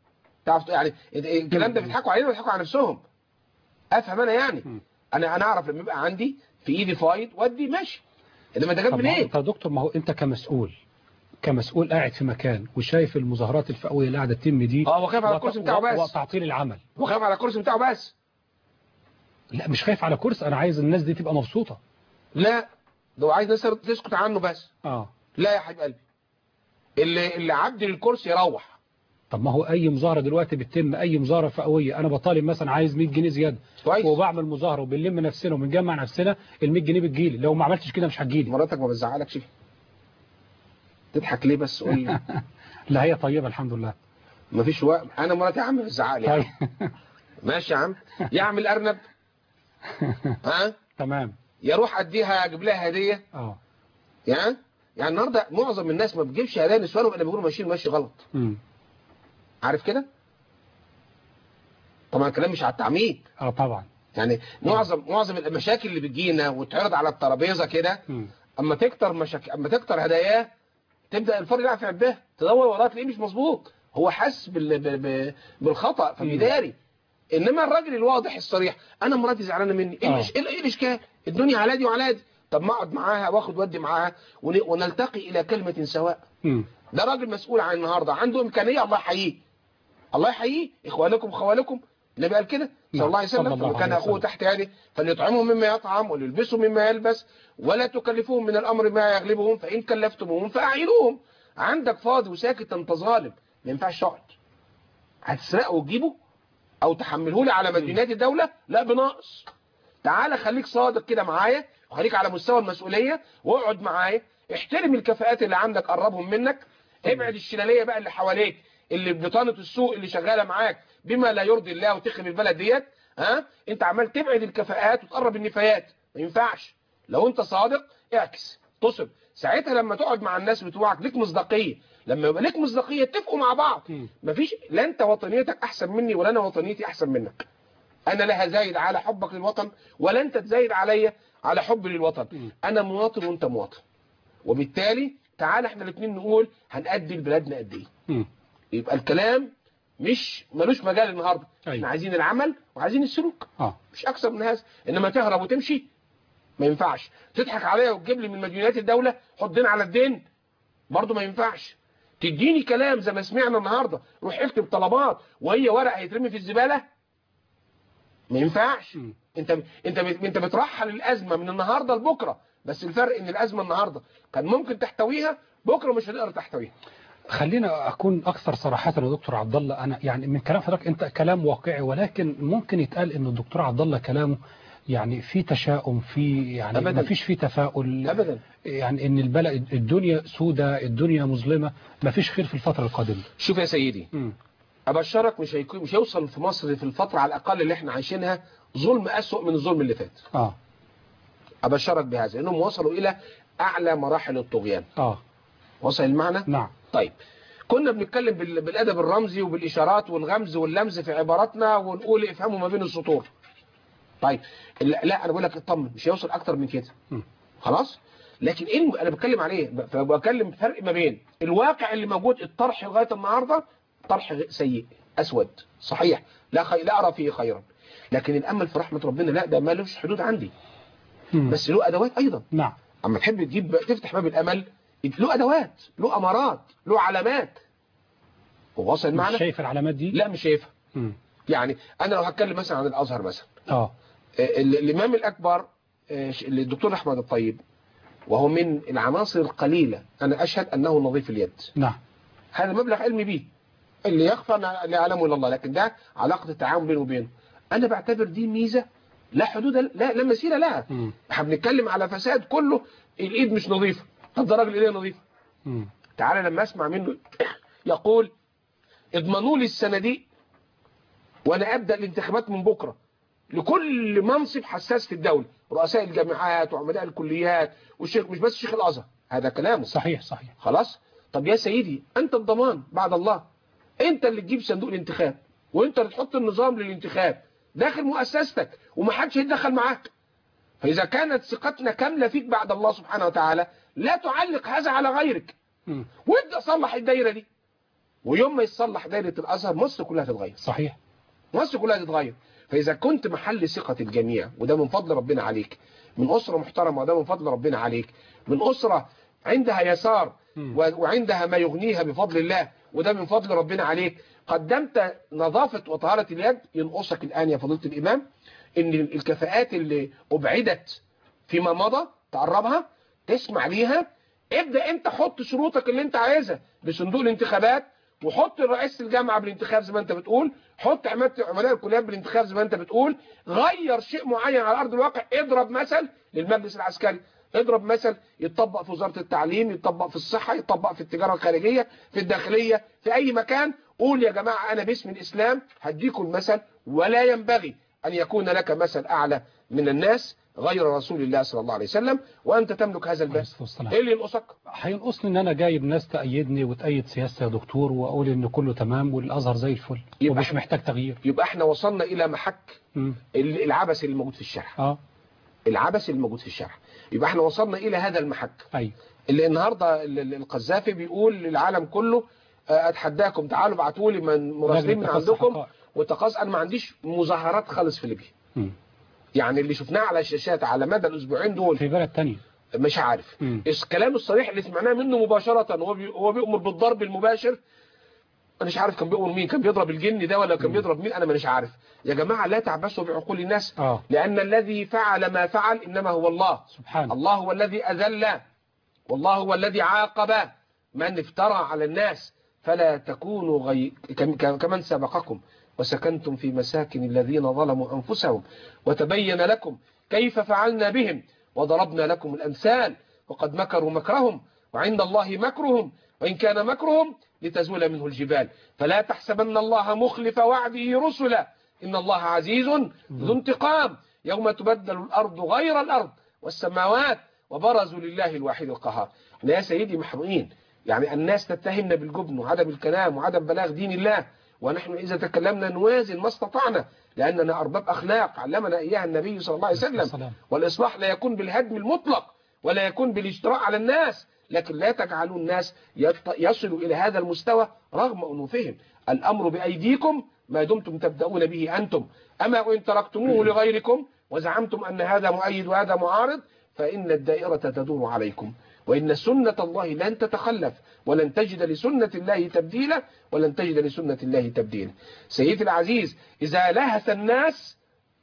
[SPEAKER 2] تعرف يعني الكلام ده بيضحكوا علينا ويضحكوا على نفسهم افهم انا يعني
[SPEAKER 1] مم.
[SPEAKER 2] انا انا اعرف لما يبقى عندي في ايدي فايض ودي ماشي انما ده جاب
[SPEAKER 1] طب ما-
[SPEAKER 2] منين
[SPEAKER 1] طب دكتور ما هو انت كمسؤول كمسؤول قاعد في مكان وشايف المظاهرات الفئويه اللي قاعده تتم دي
[SPEAKER 2] اه هو خايف على
[SPEAKER 1] وت-
[SPEAKER 2] الكرسي بتاعه
[SPEAKER 1] و-
[SPEAKER 2] بس
[SPEAKER 1] وتعطيل العمل
[SPEAKER 2] هو خايف على الكرسي بتاعه بس
[SPEAKER 1] لا مش خايف على كرسي انا عايز الناس دي تبقى مبسوطه
[SPEAKER 2] لا ده هو عايز ناس تسكت عنه بس
[SPEAKER 1] اه
[SPEAKER 2] لا يا حبيب قلبي اللي اللي عبد للكرسي يروح
[SPEAKER 1] طب ما هو اي مظاهره دلوقتي بتتم اي مظاهره فئويه انا بطالب مثلا عايز 100 جنيه زياده
[SPEAKER 2] كويس
[SPEAKER 1] وبعمل مظاهره وبنلم نفسنا وبنجمع نفسنا ال 100 جنيه بتجيلي لو ما عملتش كده مش هتجيلي
[SPEAKER 2] مراتك ما بتزعلكش تضحك ليه بس قول لي
[SPEAKER 1] لا هي طيبه الحمد لله
[SPEAKER 2] مفيش وقت انا مراتي يا عم بتزعق لي يا عم.
[SPEAKER 1] طيب
[SPEAKER 2] ماشي يا عم يعمل ارنب ها
[SPEAKER 1] تمام
[SPEAKER 2] يروح اديها اجيب لها هديه
[SPEAKER 1] اه
[SPEAKER 2] يعني يعني النهارده معظم الناس ما بتجيبش هدايا نسوانهم الا بيقولوا ماشيين ماشي غلط
[SPEAKER 1] امم
[SPEAKER 2] عارف كده طبعا الكلام مش على التعميد
[SPEAKER 1] اه طبعا
[SPEAKER 2] يعني معظم معظم المشاكل اللي بتجينا وتعرض على الترابيزه كده
[SPEAKER 1] مم.
[SPEAKER 2] اما تكتر مشاكل اما تكتر هداياه تبدا الفرد يلعب في عباه تدور وراه تلاقيه مش مظبوط هو حس بال... ب... ب... بالخطا فبيداري انما الراجل الواضح الصريح انا مراتي زعلانه مني ايه
[SPEAKER 1] آه.
[SPEAKER 2] الإش- ايه إيه الاشكال الدنيا على دي وعلى دي طب ما اقعد معاها واخد ودي معاها ون... ونلتقي الى كلمه سواء
[SPEAKER 1] مم.
[SPEAKER 2] ده راجل مسؤول عن النهارده عنده امكانيه الله يحييه الله يحييه اخوانكم خوالكم النبي قال كده صلى
[SPEAKER 1] نعم،
[SPEAKER 2] الله عليه
[SPEAKER 1] صلى
[SPEAKER 2] وسلم
[SPEAKER 1] الله
[SPEAKER 2] فمن كان
[SPEAKER 1] عليه
[SPEAKER 2] اخوه
[SPEAKER 1] وسلم.
[SPEAKER 2] تحت يده فليطعمه مما يطعم وليلبسه مما يلبس ولا تكلفوهم من الامر ما يغلبهم فان كلفتموهم فاعينوهم عندك فاضي وساكت انت ظالم ما ينفعش تقعد هتسرقه وتجيبه او تحمله لي على مديونات الدوله لا بنقص تعالى خليك صادق كده معايا وخليك على مستوى المسؤوليه واقعد معايا احترم الكفاءات اللي عندك قربهم منك ابعد الشلاليه بقى اللي حواليك اللي بطانه السوق اللي شغاله معاك بما لا يرضي الله وتخرب البلد ديت ها انت عمال تبعد الكفاءات وتقرب النفايات ما ينفعش لو انت صادق اعكس تصب ساعتها لما تقعد مع الناس بتوعك ليك مصداقيه لما يبقى ليك مصداقيه اتفقوا مع بعض
[SPEAKER 1] مم.
[SPEAKER 2] مفيش لا انت وطنيتك احسن مني ولا انا وطنيتي احسن منك انا لا هزايد على حبك للوطن ولا انت تزايد عليا على حبي للوطن
[SPEAKER 1] مم.
[SPEAKER 2] انا مواطن وانت مواطن وبالتالي تعال احنا الاثنين نقول هنأدي لبلادنا قد ايه
[SPEAKER 1] مم.
[SPEAKER 2] يبقى الكلام مش ملوش مجال النهارده
[SPEAKER 1] أيوة.
[SPEAKER 2] احنا عايزين العمل وعايزين السلوك
[SPEAKER 1] اه
[SPEAKER 2] مش اكثر من هذا انما تهرب وتمشي ما ينفعش تضحك عليا وتجيب لي من مديونات الدوله حطين على الدين برضه ما ينفعش تديني كلام زي ما سمعنا النهارده روح اكتب طلبات وهي ورق هيترمي في الزباله ما ينفعش
[SPEAKER 1] مم.
[SPEAKER 2] انت انت انت بترحل الازمه من النهارده لبكره بس الفرق ان الازمه النهارده كان ممكن تحتويها بكره مش هتقدر تحتويها
[SPEAKER 1] خلينا اكون اكثر صراحه يا دكتور عبد الله انا يعني من كلام حضرتك انت كلام واقعي ولكن ممكن يتقال ان الدكتور عبد الله كلامه يعني في تشاؤم في يعني
[SPEAKER 2] أبداً.
[SPEAKER 1] ما فيش في تفاؤل
[SPEAKER 2] ابدا
[SPEAKER 1] يعني ان البلد الدنيا سودة الدنيا مظلمه ما فيش خير في الفتره القادمه
[SPEAKER 2] شوف يا سيدي
[SPEAKER 1] مم.
[SPEAKER 2] ابشرك مش هيكون مش هيوصل في مصر في الفتره على الاقل اللي احنا عايشينها ظلم اسوأ من الظلم اللي فات
[SPEAKER 1] اه
[SPEAKER 2] ابشرك بهذا لانهم وصلوا الى اعلى مراحل الطغيان
[SPEAKER 1] اه
[SPEAKER 2] وصل المعنى
[SPEAKER 1] نعم
[SPEAKER 2] طيب كنا بنتكلم بال- بالادب الرمزي وبالاشارات والغمز واللمز في عباراتنا ونقول افهموا ما بين السطور طيب لا لا، انا بقول لك اطمن مش هيوصل اكتر من كده
[SPEAKER 1] مم.
[SPEAKER 2] خلاص لكن ايه الم- انا بتكلم عليه ب- فبتكلم فرق ما بين الواقع اللي موجود الطرح لغايه النهارده طرح سيء اسود صحيح لا خي... لا ارى فيه خيرا لكن الامل في رحمه ربنا لا ده مالوش حدود عندي
[SPEAKER 1] مم.
[SPEAKER 2] بس له ادوات ايضا
[SPEAKER 1] نعم
[SPEAKER 2] اما تحب تجيب تفتح باب الامل له ادوات له امارات له علامات وواصل
[SPEAKER 1] مش
[SPEAKER 2] معنا
[SPEAKER 1] شايف العلامات دي
[SPEAKER 2] لا مش شايفها
[SPEAKER 1] مم.
[SPEAKER 2] يعني انا لو هتكلم مثلا عن الازهر مثلا
[SPEAKER 1] اه
[SPEAKER 2] آه، ال- الامام الاكبر آه، ش- الدكتور احمد الطيب وهو من العناصر القليله انا اشهد انه نظيف اليد
[SPEAKER 1] نعم
[SPEAKER 2] هذا مبلغ علمي به اللي يخفى لا يعلمه الا الله لكن ده علاقه التعامل بينه وبينه انا بعتبر دي ميزه لا حدود لا لا مثيل لها
[SPEAKER 1] مم.
[SPEAKER 2] احنا بنتكلم على فساد كله الايد مش نظيفه طب ده راجل ايديه نظيفه
[SPEAKER 1] مم.
[SPEAKER 2] تعالى لما اسمع منه يقول اضمنوا لي الصناديق وانا ابدا الانتخابات من بكره لكل منصب حساس في الدوله رؤساء الجامعات وعمداء الكليات والشيخ مش بس شيخ الازهر هذا كلامه
[SPEAKER 1] صحيح صحيح
[SPEAKER 2] خلاص طب يا سيدي انت الضمان بعد الله انت اللي تجيب صندوق الانتخاب وانت اللي تحط النظام للانتخاب داخل مؤسستك ومحدش يتدخل معاك فاذا كانت ثقتنا كامله فيك بعد الله سبحانه وتعالى لا تعلق هذا على غيرك
[SPEAKER 1] مم.
[SPEAKER 2] وابدا صلح الدايره دي ويوم ما يتصلح دايره الازهر مصر كلها تتغير
[SPEAKER 1] صحيح
[SPEAKER 2] مصر كلها تتغير فاذا كنت محل ثقه الجميع وده من فضل ربنا عليك من اسره محترمه وده من فضل ربنا عليك من اسره عندها يسار
[SPEAKER 1] مم.
[SPEAKER 2] و- وعندها ما يغنيها بفضل الله وده من فضل ربنا عليك قدمت نظافه وطهاره اليد ينقصك الان يا فضيله الامام ان الكفاءات اللي ابعدت فيما مضى تقربها تسمع ليها ابدا انت حط شروطك اللي انت عايزها بصندوق الانتخابات وحط رئيس الجامعه بالانتخاب زي ما انت بتقول حط عماده عملاء الكليات بالانتخاب زي ما انت بتقول غير شيء معين على ارض الواقع اضرب مثل للمجلس العسكري اضرب مثل يتطبق في وزاره التعليم يتطبق في الصحه يتطبق في التجاره الخارجيه في الداخليه في اي مكان قول يا جماعه انا باسم الاسلام هديكم المثل ولا ينبغي ان يكون لك مثل اعلى من الناس غير رسول الله صلى الله عليه وسلم وانت تملك هذا
[SPEAKER 1] عليه
[SPEAKER 2] الباب
[SPEAKER 1] الصلاة والسلام.
[SPEAKER 2] ايه اللي ينقصك
[SPEAKER 1] هينقصني ان انا جايب ناس تأيدني وتأيد سياستي يا دكتور واقول ان كله تمام والازهر زي الفل
[SPEAKER 2] يبقى
[SPEAKER 1] ومش
[SPEAKER 2] إحنا-
[SPEAKER 1] محتاج تغيير
[SPEAKER 2] يبقى احنا وصلنا الى محك
[SPEAKER 1] مم.
[SPEAKER 2] ال- العبث اللي موجود في الشارع
[SPEAKER 1] اه
[SPEAKER 2] العبث اللي موجود في الشارع يبقى احنا وصلنا الى هذا المحك
[SPEAKER 1] ايوه
[SPEAKER 2] اللي النهارده ال- ال- القذافي بيقول للعالم كله آه، اتحداكم تعالوا ابعتوا لي من مراسلين من
[SPEAKER 1] لجنة تقصي
[SPEAKER 2] عندكم
[SPEAKER 1] حقائق.
[SPEAKER 2] وتقاص انا ما عنديش مظاهرات خالص في ليبيا
[SPEAKER 1] مم.
[SPEAKER 2] يعني اللي شفناه على الشاشات على مدى الاسبوعين دول
[SPEAKER 1] في بلد تانية
[SPEAKER 2] مش عارف
[SPEAKER 1] مم.
[SPEAKER 2] الكلام الصريح اللي سمعناه منه مباشرة هو بي هو بيأمر بالضرب المباشر انا مش عارف كان بيأمر مين كان بيضرب الجن ده ولا كان بيضرب مين انا مش عارف يا جماعة لا تعبثوا بعقول الناس
[SPEAKER 1] اه
[SPEAKER 2] لأن الذي فعل ما فعل إنما هو الله
[SPEAKER 1] سبحان
[SPEAKER 2] الله هو الذي أذل والله هو الذي عاقب من افترى على الناس فلا تكونوا غي... كم- كم- كمن سبقكم وسكنتم في مساكن الذين ظلموا أنفسهم وتبين لكم كيف فعلنا بهم وضربنا لكم الأمثال وقد مكروا مكرهم وعند الله مكرهم وإن كان مكرهم لتزول منه الجبال فلا تحسبن الله مخلف وعده رسلا إن الله عزيز ذو انتقام يوم تبدل الأرض غير الأرض والسماوات وبرزوا لله الواحد القهار احنا يا سيدي محروقين يعني الناس تتهمنا بالجبن وعدم الكلام وعدم بلاغ دين الله ونحن إذا تكلمنا نوازن ما استطعنا لأننا أرباب أخلاق علمنا إياها النبي صلى الله عليه وسلم
[SPEAKER 1] السلام.
[SPEAKER 2] والإصلاح لا يكون بالهدم المطلق ولا يكون بالاجتراء على الناس لكن لا تجعلوا الناس يط- يصلوا إلى هذا المستوى رغم أنوفهم الأمر بأيديكم ما دمتم تبدأون به أنتم أما وإن تركتموه لغيركم وزعمتم أن هذا مؤيد وهذا معارض فإن الدائرة تدور عليكم وإن سنة الله لن تتخلف ولن تجد لسنة الله تبديلا ولن تجد لسنة الله تبديلا سيدي العزيز إذا لهث الناس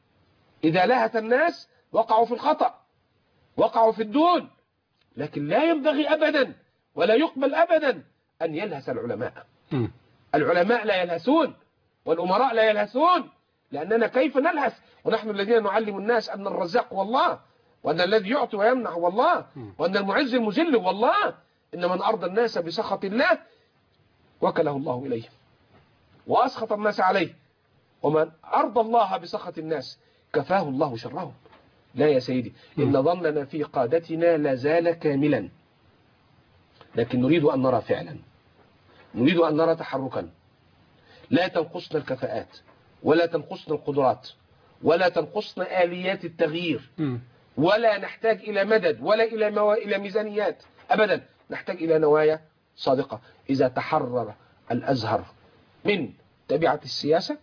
[SPEAKER 2] إذا لهث الناس وقعوا في الخطأ وقعوا في الدون لكن لا ينبغي أبدا ولا يقبل أبدا أن يلهث العلماء
[SPEAKER 1] مم.
[SPEAKER 2] العلماء لا يلهثون والأمراء لا يلهثون لأننا كيف نلهث ونحن الذين نعلم الناس أن الرزاق هو الله وأن الذي يعطي ويمنع هو الله وأن المعز المذل هو الله إن من أرضى الناس بسخط الله وكله الله إليه وأسخط الناس عليه ومن أرضى الله بسخط الناس كفاه الله شرهم لا يا سيدي إن ظننا في قادتنا لازال كاملا لكن نريد أن نرى فعلا نريد أن نرى تحركا لا تنقصنا الكفاءات ولا تنقصنا القدرات ولا تنقصنا آليات التغيير
[SPEAKER 1] مم.
[SPEAKER 2] ولا نحتاج إلى مدد ولا إلى مو... إلى ميزانيات أبدا نحتاج إلى نوايا صادقة إذا تحرر الأزهر من تبعة السياسة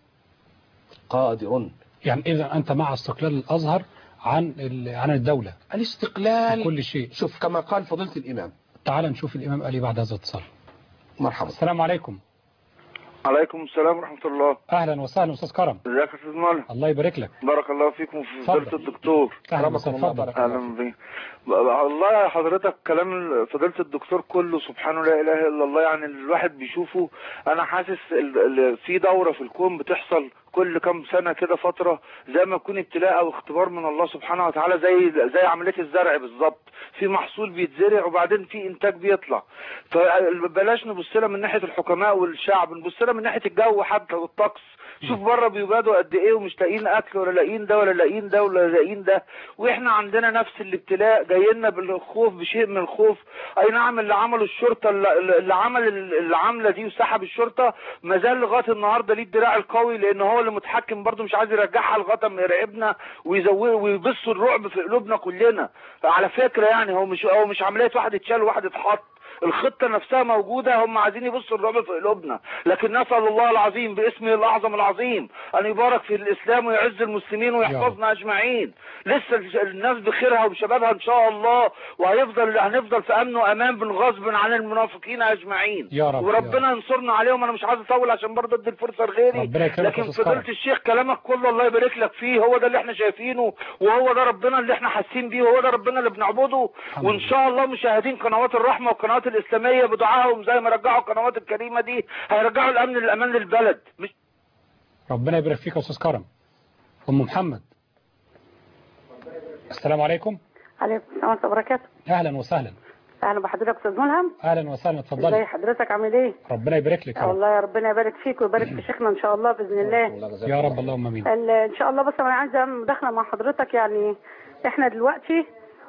[SPEAKER 2] قادر
[SPEAKER 1] يعني اذا انت مع استقلال الازهر عن ال- عن الدولة
[SPEAKER 2] الاستقلال
[SPEAKER 1] في كل شيء
[SPEAKER 2] شوف كما قال فضيلة الإمام
[SPEAKER 1] تعال نشوف الامام قال ايه بعد هذا الاتصال
[SPEAKER 2] مرحبا
[SPEAKER 1] السلام عليكم
[SPEAKER 9] عليكم السلام ورحمة الله
[SPEAKER 1] اهلا وسهلا استاذ كرم
[SPEAKER 9] ازيك يا استاذ مالك
[SPEAKER 1] الله يبارك لك
[SPEAKER 9] بارك الله فيكم في
[SPEAKER 1] اتفضل.
[SPEAKER 9] فضيلة الدكتور
[SPEAKER 1] اهلا وسهلا
[SPEAKER 2] الله
[SPEAKER 1] اتفضل
[SPEAKER 2] بارك.
[SPEAKER 9] اهلا بيك والله يا حضرتك كلام فضيلة الدكتور كله سبحانه لا اله الا الله يعني الواحد بيشوفه انا حاسس ال- ال- في دورة في الكون بتحصل كل كام سنة كده فترة زي ما يكون ابتلاء او اختبار من الله سبحانه وتعالى زي زي عملية الزرع بالظبط في محصول بيتزرع وبعدين في انتاج بيطلع فبلاش نبص لها من ناحية الحكماء والشعب نبص لها من ناحية الجو حتى والطقس شوف بره بيبادوا قد ايه ومش لاقيين اكل ولا لاقيين ده ولا لاقيين ده ولا لاقيين ده واحنا عندنا نفس الابتلاء جاي لنا بالخوف بشيء من الخوف اي نعم اللي عملوا الشرطه اللي اللي عمل العمله دي وسحب الشرطه ما زال لغايه النهارده ليه الدراع القوي لان هو اللي متحكم برضه مش عايز يرجعها لغايه ما يراقبنا ويزود ويبثوا الرعب في قلوبنا كلنا على فكره يعني هو مش هو مش عمليه واحد اتشال وواحد اتحط الخطه نفسها موجوده هم عايزين يبصوا الرعب في قلوبنا لكن نسال الله العظيم باسمه الاعظم العظيم ان يبارك في الاسلام ويعز المسلمين ويحفظنا اجمعين لسه الناس بخيرها وبشبابها ان شاء الله وهيفضل هنفضل في امن وامان بالغصب عن المنافقين اجمعين
[SPEAKER 1] يا رب،
[SPEAKER 9] وربنا ينصرنا عليهم انا مش عايز اطول عشان برضه ادي الفرصه لغيري
[SPEAKER 1] ربنا يكرمك
[SPEAKER 9] لكن
[SPEAKER 1] يا أستاذ
[SPEAKER 9] فضيله
[SPEAKER 1] كرم.
[SPEAKER 9] الشيخ كلامك كله الله يبارك لك فيه هو ده اللي احنا شايفينه وهو ده ربنا اللي احنا حاسين بيه وهو ده ربنا اللي بنعبده
[SPEAKER 1] الحمد
[SPEAKER 9] وان
[SPEAKER 1] لله.
[SPEAKER 9] شاء الله مشاهدين قنوات الرحمه والقنوات الاسلاميه بدعائهم زي ما رجعوا القنوات الكريمه دي هيرجعوا الامن للامان للبلد مش
[SPEAKER 1] ربنا يبارك فيك يا استاذ كرم ام محمد السلام عليكم
[SPEAKER 5] عليكم السلام ورحمه الله وبركاته
[SPEAKER 1] اهلا وسهلا
[SPEAKER 5] اهلا بحضرتك استاذ ملهم
[SPEAKER 1] اهلا وسهلا
[SPEAKER 5] ازي
[SPEAKER 1] اتفضلي
[SPEAKER 5] حضرتك عامل ايه
[SPEAKER 1] ربنا يبارك لك يا رب
[SPEAKER 5] والله يا ربنا يبارك فيك ويبارك في شيخنا ان شاء الله باذن الله
[SPEAKER 1] يا رب اللهم امين
[SPEAKER 5] ال- ان شاء الله بس انا عايزه اعمل مداخله مع حضرتك يعني احنا دلوقتي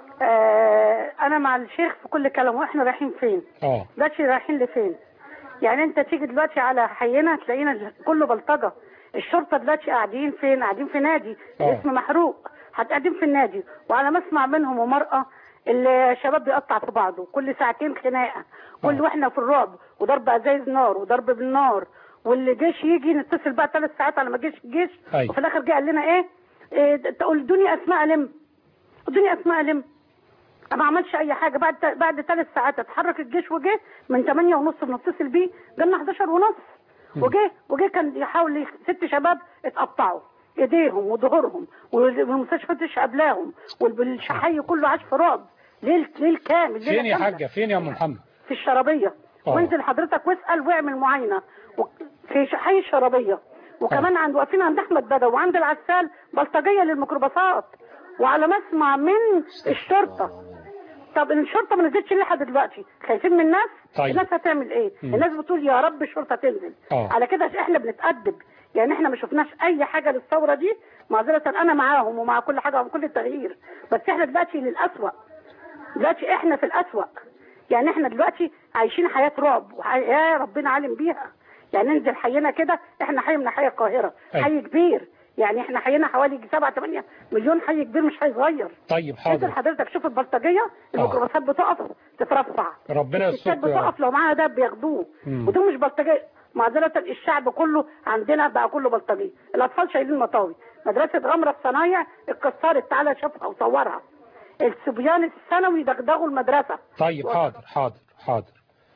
[SPEAKER 5] آه انا مع الشيخ في كل كلام واحنا رايحين فين
[SPEAKER 1] اه
[SPEAKER 5] دلوقتي رايحين لفين يعني انت تيجي دلوقتي على حينا تلاقينا كله بلطجه الشرطه دلوقتي قاعدين فين قاعدين في نادي
[SPEAKER 1] آه.
[SPEAKER 5] اسم محروق قاعدين في النادي وعلى ما اسمع منهم ومرأة الشباب بيقطع في بعضه كل ساعتين خناقه كل
[SPEAKER 1] آه.
[SPEAKER 5] واحنا في الرعب وضرب ازايز نار وضرب بالنار والجيش يجي نتصل بقى ثلاث ساعات على ما جيش الجيش
[SPEAKER 1] أيوة.
[SPEAKER 5] وفي الاخر جه قال لنا ايه, إيه تقول ادوني اسماء الم ادوني اسماء الم ما عملش اي حاجه بعد بعد ثلاث ساعات اتحرك الجيش وجه من 8 ونص بنتصل بيه جالنا 11 ونص وجه وجه كان يحاول يخ- ست شباب اتقطعوا ايديهم وظهورهم والمستشفى مش قبلاهم والشحي كله عاش في رعب ليل ليل كامل ليلة
[SPEAKER 1] فين يا
[SPEAKER 5] كاملة.
[SPEAKER 1] حاجه فين يا ام محمد
[SPEAKER 5] في الشرابيه
[SPEAKER 1] آه.
[SPEAKER 5] وانزل حضرتك واسال واعمل معاينه و- في ش- حي الشرابيه وكمان عند واقفين عند احمد بدوي وعند العسال بلطجيه للميكروباصات وعلى ما اسمع من الشرطه طب الشرطه ما نزلتش ليه لحد دلوقتي خايفين من الناس
[SPEAKER 1] طيب.
[SPEAKER 5] الناس هتعمل ايه
[SPEAKER 1] مم.
[SPEAKER 5] الناس بتقول يا رب الشرطه تنزل
[SPEAKER 1] آه.
[SPEAKER 5] على كده احنا بنتأدب يعني احنا ما شفناش اي حاجه للثوره دي معذره انا معاهم ومع كل حاجه ومع كل التغيير بس احنا دلوقتي للأسوأ دلوقتي احنا في الأسوأ يعني احنا دلوقتي عايشين حياة رعب وحياة ربنا عالم بيها يعني ننزل حينا كده احنا حي من حي القاهرة
[SPEAKER 1] أيوة.
[SPEAKER 5] حي كبير يعني احنا حينا حوالي 7 8 مليون حي كبير مش حي صغير
[SPEAKER 1] طيب
[SPEAKER 5] نزل
[SPEAKER 1] حاضر
[SPEAKER 5] حضرتك شوف البلطجية الميكروباصات بتقف تترفع
[SPEAKER 1] ربنا
[SPEAKER 5] الستات
[SPEAKER 1] يستر يا رب
[SPEAKER 5] بتقف لو معاها ده بياخدوه
[SPEAKER 1] مم.
[SPEAKER 5] ودول مش بلطجية معذرة الشعب كله عندنا بقى كله بلطجية الأطفال شايلين مطاوي مدرسة غمرة الصنايع اتكسرت تعالى شوفها وصورها الصبيان الثانوي دغدغوا المدرسة
[SPEAKER 1] طيب حاضر حاضر حاضر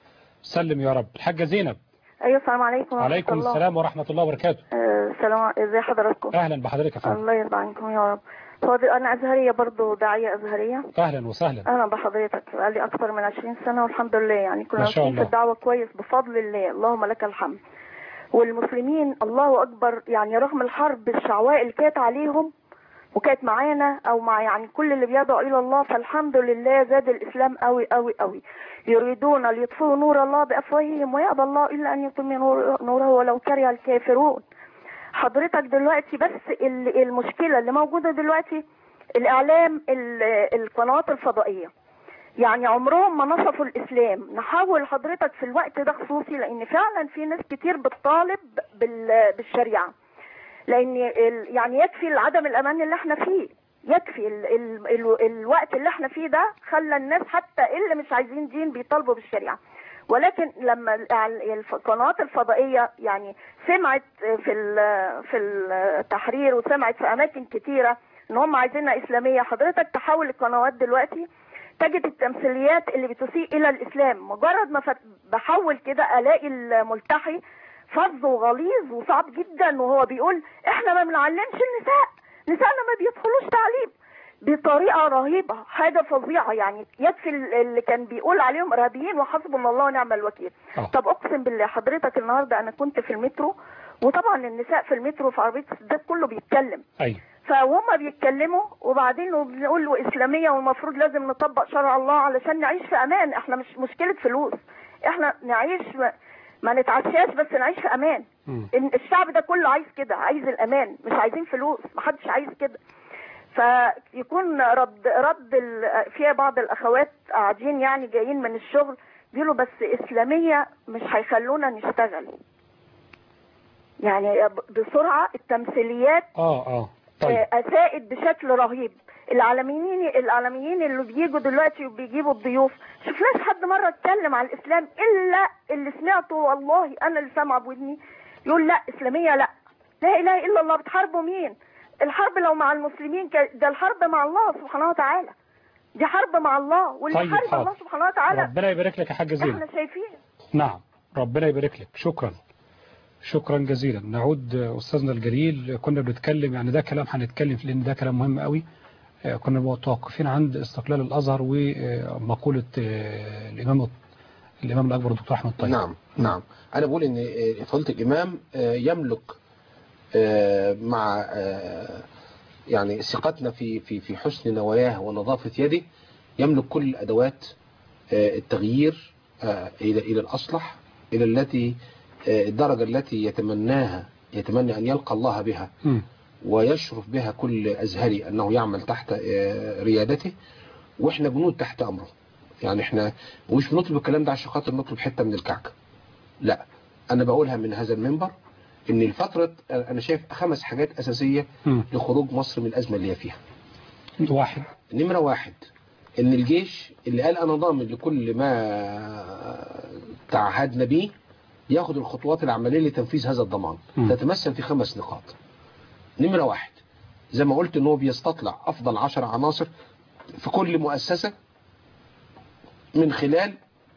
[SPEAKER 1] سلم يا رب الحاجه زينب
[SPEAKER 10] ايوه السلام عليكم ورحمة
[SPEAKER 1] عليكم
[SPEAKER 10] الله.
[SPEAKER 1] السلام ورحمه الله وبركاته
[SPEAKER 10] آه، السلام ازي حضراتكم
[SPEAKER 1] اهلا بحضرتك يا فندم
[SPEAKER 10] الله يرضى عنكم يا رب فاضل انا ازهريه برضو داعيه ازهريه
[SPEAKER 1] اهلا وسهلا
[SPEAKER 10] اهلا بحضرتك بقالي اكثر من 20 سنه والحمد لله يعني كنا
[SPEAKER 1] ما شاء
[SPEAKER 10] ماشيين في
[SPEAKER 1] الله.
[SPEAKER 10] الدعوه كويس بفضل الله اللهم لك الحمد والمسلمين الله اكبر يعني رغم الحرب الشعواء اللي كانت عليهم وكانت معانا او مع يعني كل اللي بيدعو الى الله فالحمد لله زاد الاسلام قوي قوي قوي يريدون ليطفئوا نور الله بافواههم ويأبى الله الا ان يتم نور- نوره ولو كره الكافرون حضرتك دلوقتي بس ال- المشكله اللي موجوده دلوقتي الاعلام ال- القنوات الفضائيه يعني عمرهم ما نصفوا الاسلام نحاول حضرتك في الوقت ده خصوصي لان فعلا في ناس كتير بتطالب بال- بالشريعه لان ال- يعني يكفي عدم الامان اللي احنا فيه يكفي ال ال ال الوقت اللي احنا فيه ده خلى الناس حتى اللي مش عايزين دين بيطالبوا بالشريعه ولكن لما ال- ال- الف- القنوات الفضائيه يعني سمعت في ال- في التحرير وسمعت في اماكن كتيره ان هم عايزينها اسلاميه حضرتك تحول القنوات دلوقتي تجد التمثيليات اللي بتسيء الى الاسلام مجرد ما فت- بحول كده الاقي الملتحي فظ وغليظ وصعب جدا وهو بيقول احنا ما بنعلمش النساء نسائنا ما بيدخلوش تعليم بطريقه رهيبه حاجه فظيعه يعني يكفي ال- اللي كان بيقول عليهم ارهابيين وحسبنا الله ونعم الوكيل
[SPEAKER 1] آه.
[SPEAKER 10] طب اقسم بالله حضرتك النهارده انا كنت في المترو وطبعا النساء في المترو في عربيه السداد كله بيتكلم
[SPEAKER 1] ايوه
[SPEAKER 10] فهم بيتكلموا وبعدين بنقول له اسلاميه والمفروض لازم نطبق شرع الله علشان نعيش في امان احنا مش مشكله فلوس احنا نعيش ما, ما نتعشاش بس نعيش في امان
[SPEAKER 1] مم.
[SPEAKER 10] إن الشعب ده كله عايز كده عايز الامان مش عايزين فلوس محدش عايز كده فيكون رد رد ال- في بعض الاخوات قاعدين يعني جايين من الشغل بيقولوا بس اسلاميه مش هيخلونا نشتغل يعني بسرعه التمثيليات
[SPEAKER 1] اه اه طيب
[SPEAKER 10] آه، اساءت بشكل رهيب العالميين العالميين اللي بيجوا دلوقتي وبيجيبوا الضيوف شفناش حد مره اتكلم عن الاسلام الا اللي سمعته والله انا اللي سامعه بودني يقول لا اسلاميه لا لا اله الا الله بتحاربوا مين الحرب لو مع المسلمين ك- ده الحرب مع الله سبحانه وتعالى دي حرب مع الله واللي
[SPEAKER 1] طيب،
[SPEAKER 10] حارب
[SPEAKER 1] حاضر.
[SPEAKER 10] الله سبحانه وتعالى
[SPEAKER 1] ربنا يبارك لك يا حاجة زينب
[SPEAKER 10] احنا شايفين
[SPEAKER 1] نعم ربنا يبارك لك شكرا شكرا جزيلا نعود آه، أستاذنا الجليل كنا بنتكلم يعني ده كلام هنتكلم فيه لأن ده كلام مهم قوي آه، كنا متوقفين عند استقلال الأزهر ومقولة آه، الإمام الإمام الأكبر الدكتور أحمد طيب
[SPEAKER 2] نعم نعم أنا بقول إن آه، فضيلة الإمام آه، يملك آه، مع آه، يعني ثقتنا في في في حسن نواياه ونظافة يده يملك كل الأدوات آه، التغيير آه، إلى إلى الأصلح إلى التي آه، الدرجة التي يتمناها يتمنى أن يلقى الله بها
[SPEAKER 1] مم.
[SPEAKER 2] ويشرف بها كل أزهري أنه يعمل تحت آه، ريادته وإحنا جنود تحت أمره يعني إحنا مش بنطلب الكلام ده عشان خاطر نطلب حتة من الكعكة لا أنا بقولها من هذا المنبر إن الفترة أنا شايف خمس حاجات أساسية
[SPEAKER 1] مم.
[SPEAKER 2] لخروج مصر من الأزمة اللي هي فيها
[SPEAKER 1] واحد
[SPEAKER 2] نمرة واحد إن الجيش اللي قال أنا ضامن لكل ما تعهدنا به ياخد الخطوات العملية لتنفيذ هذا الضمان
[SPEAKER 1] مم.
[SPEAKER 2] تتمثل في خمس نقاط نمرة واحد زي ما قلت ان هو بيستطلع افضل عشر عناصر في كل مؤسسة من خلال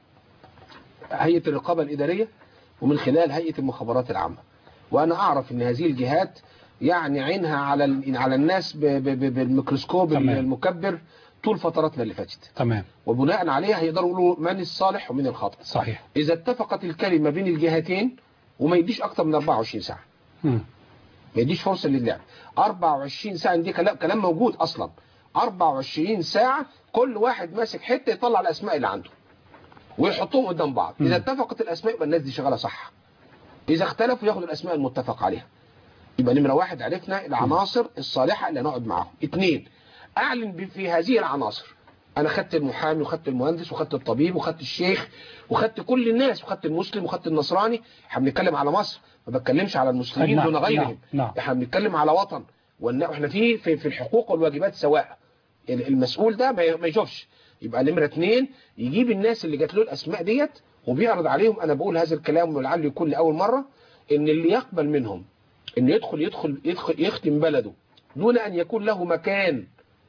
[SPEAKER 2] هيئة الرقابة الإدارية ومن خلال هيئة المخابرات العامة وأنا أعرف أن هذه الجهات يعني عينها على ال- على الناس ب- ب- ب- بالميكروسكوب
[SPEAKER 1] تمام.
[SPEAKER 2] المكبر طول فتراتنا اللي فاتت
[SPEAKER 1] تمام
[SPEAKER 2] وبناء عليها هيقدروا يقولوا من الصالح ومن الخاطئ
[SPEAKER 1] صحيح
[SPEAKER 2] إذا اتفقت الكلمة بين الجهتين وما يديش أكتر من 24 ساعة
[SPEAKER 1] مم.
[SPEAKER 2] ما يديش فرصة للعب 24 ساعة دي كلام كلام موجود أصلا 24 ساعة كل واحد ماسك حتة يطلع الأسماء اللي عنده ويحطهم قدام بعض إذا اتفقت الأسماء يبقى الناس دي شغالة صح إذا اختلفوا ياخدوا الأسماء المتفق عليها يبقى نمرة واحد عرفنا العناصر الصالحة اللي هنقعد معاهم اثنين أعلن ب- في هذه العناصر أنا خدت المحامي وخدت المهندس وخدت الطبيب وخدت الشيخ وخدت كل الناس وخدت المسلم وخدت النصراني احنا بنتكلم على مصر ما بتكلمش على المسلمين
[SPEAKER 1] نعم،
[SPEAKER 2] دون غيرهم
[SPEAKER 1] نعم، نعم.
[SPEAKER 2] احنا بنتكلم على وطن وإن احنا في في في الحقوق والواجبات سواء ال- المسؤول ده ما ي- ما يشوفش يبقى نمرة اتنين يجيب الناس اللي جات له الأسماء ديت وبيعرض عليهم أنا بقول هذا الكلام ولعله يكون لأول مرة إن اللي يقبل منهم إن يدخل يدخل يدخل يختم بلده دون أن يكون له مكان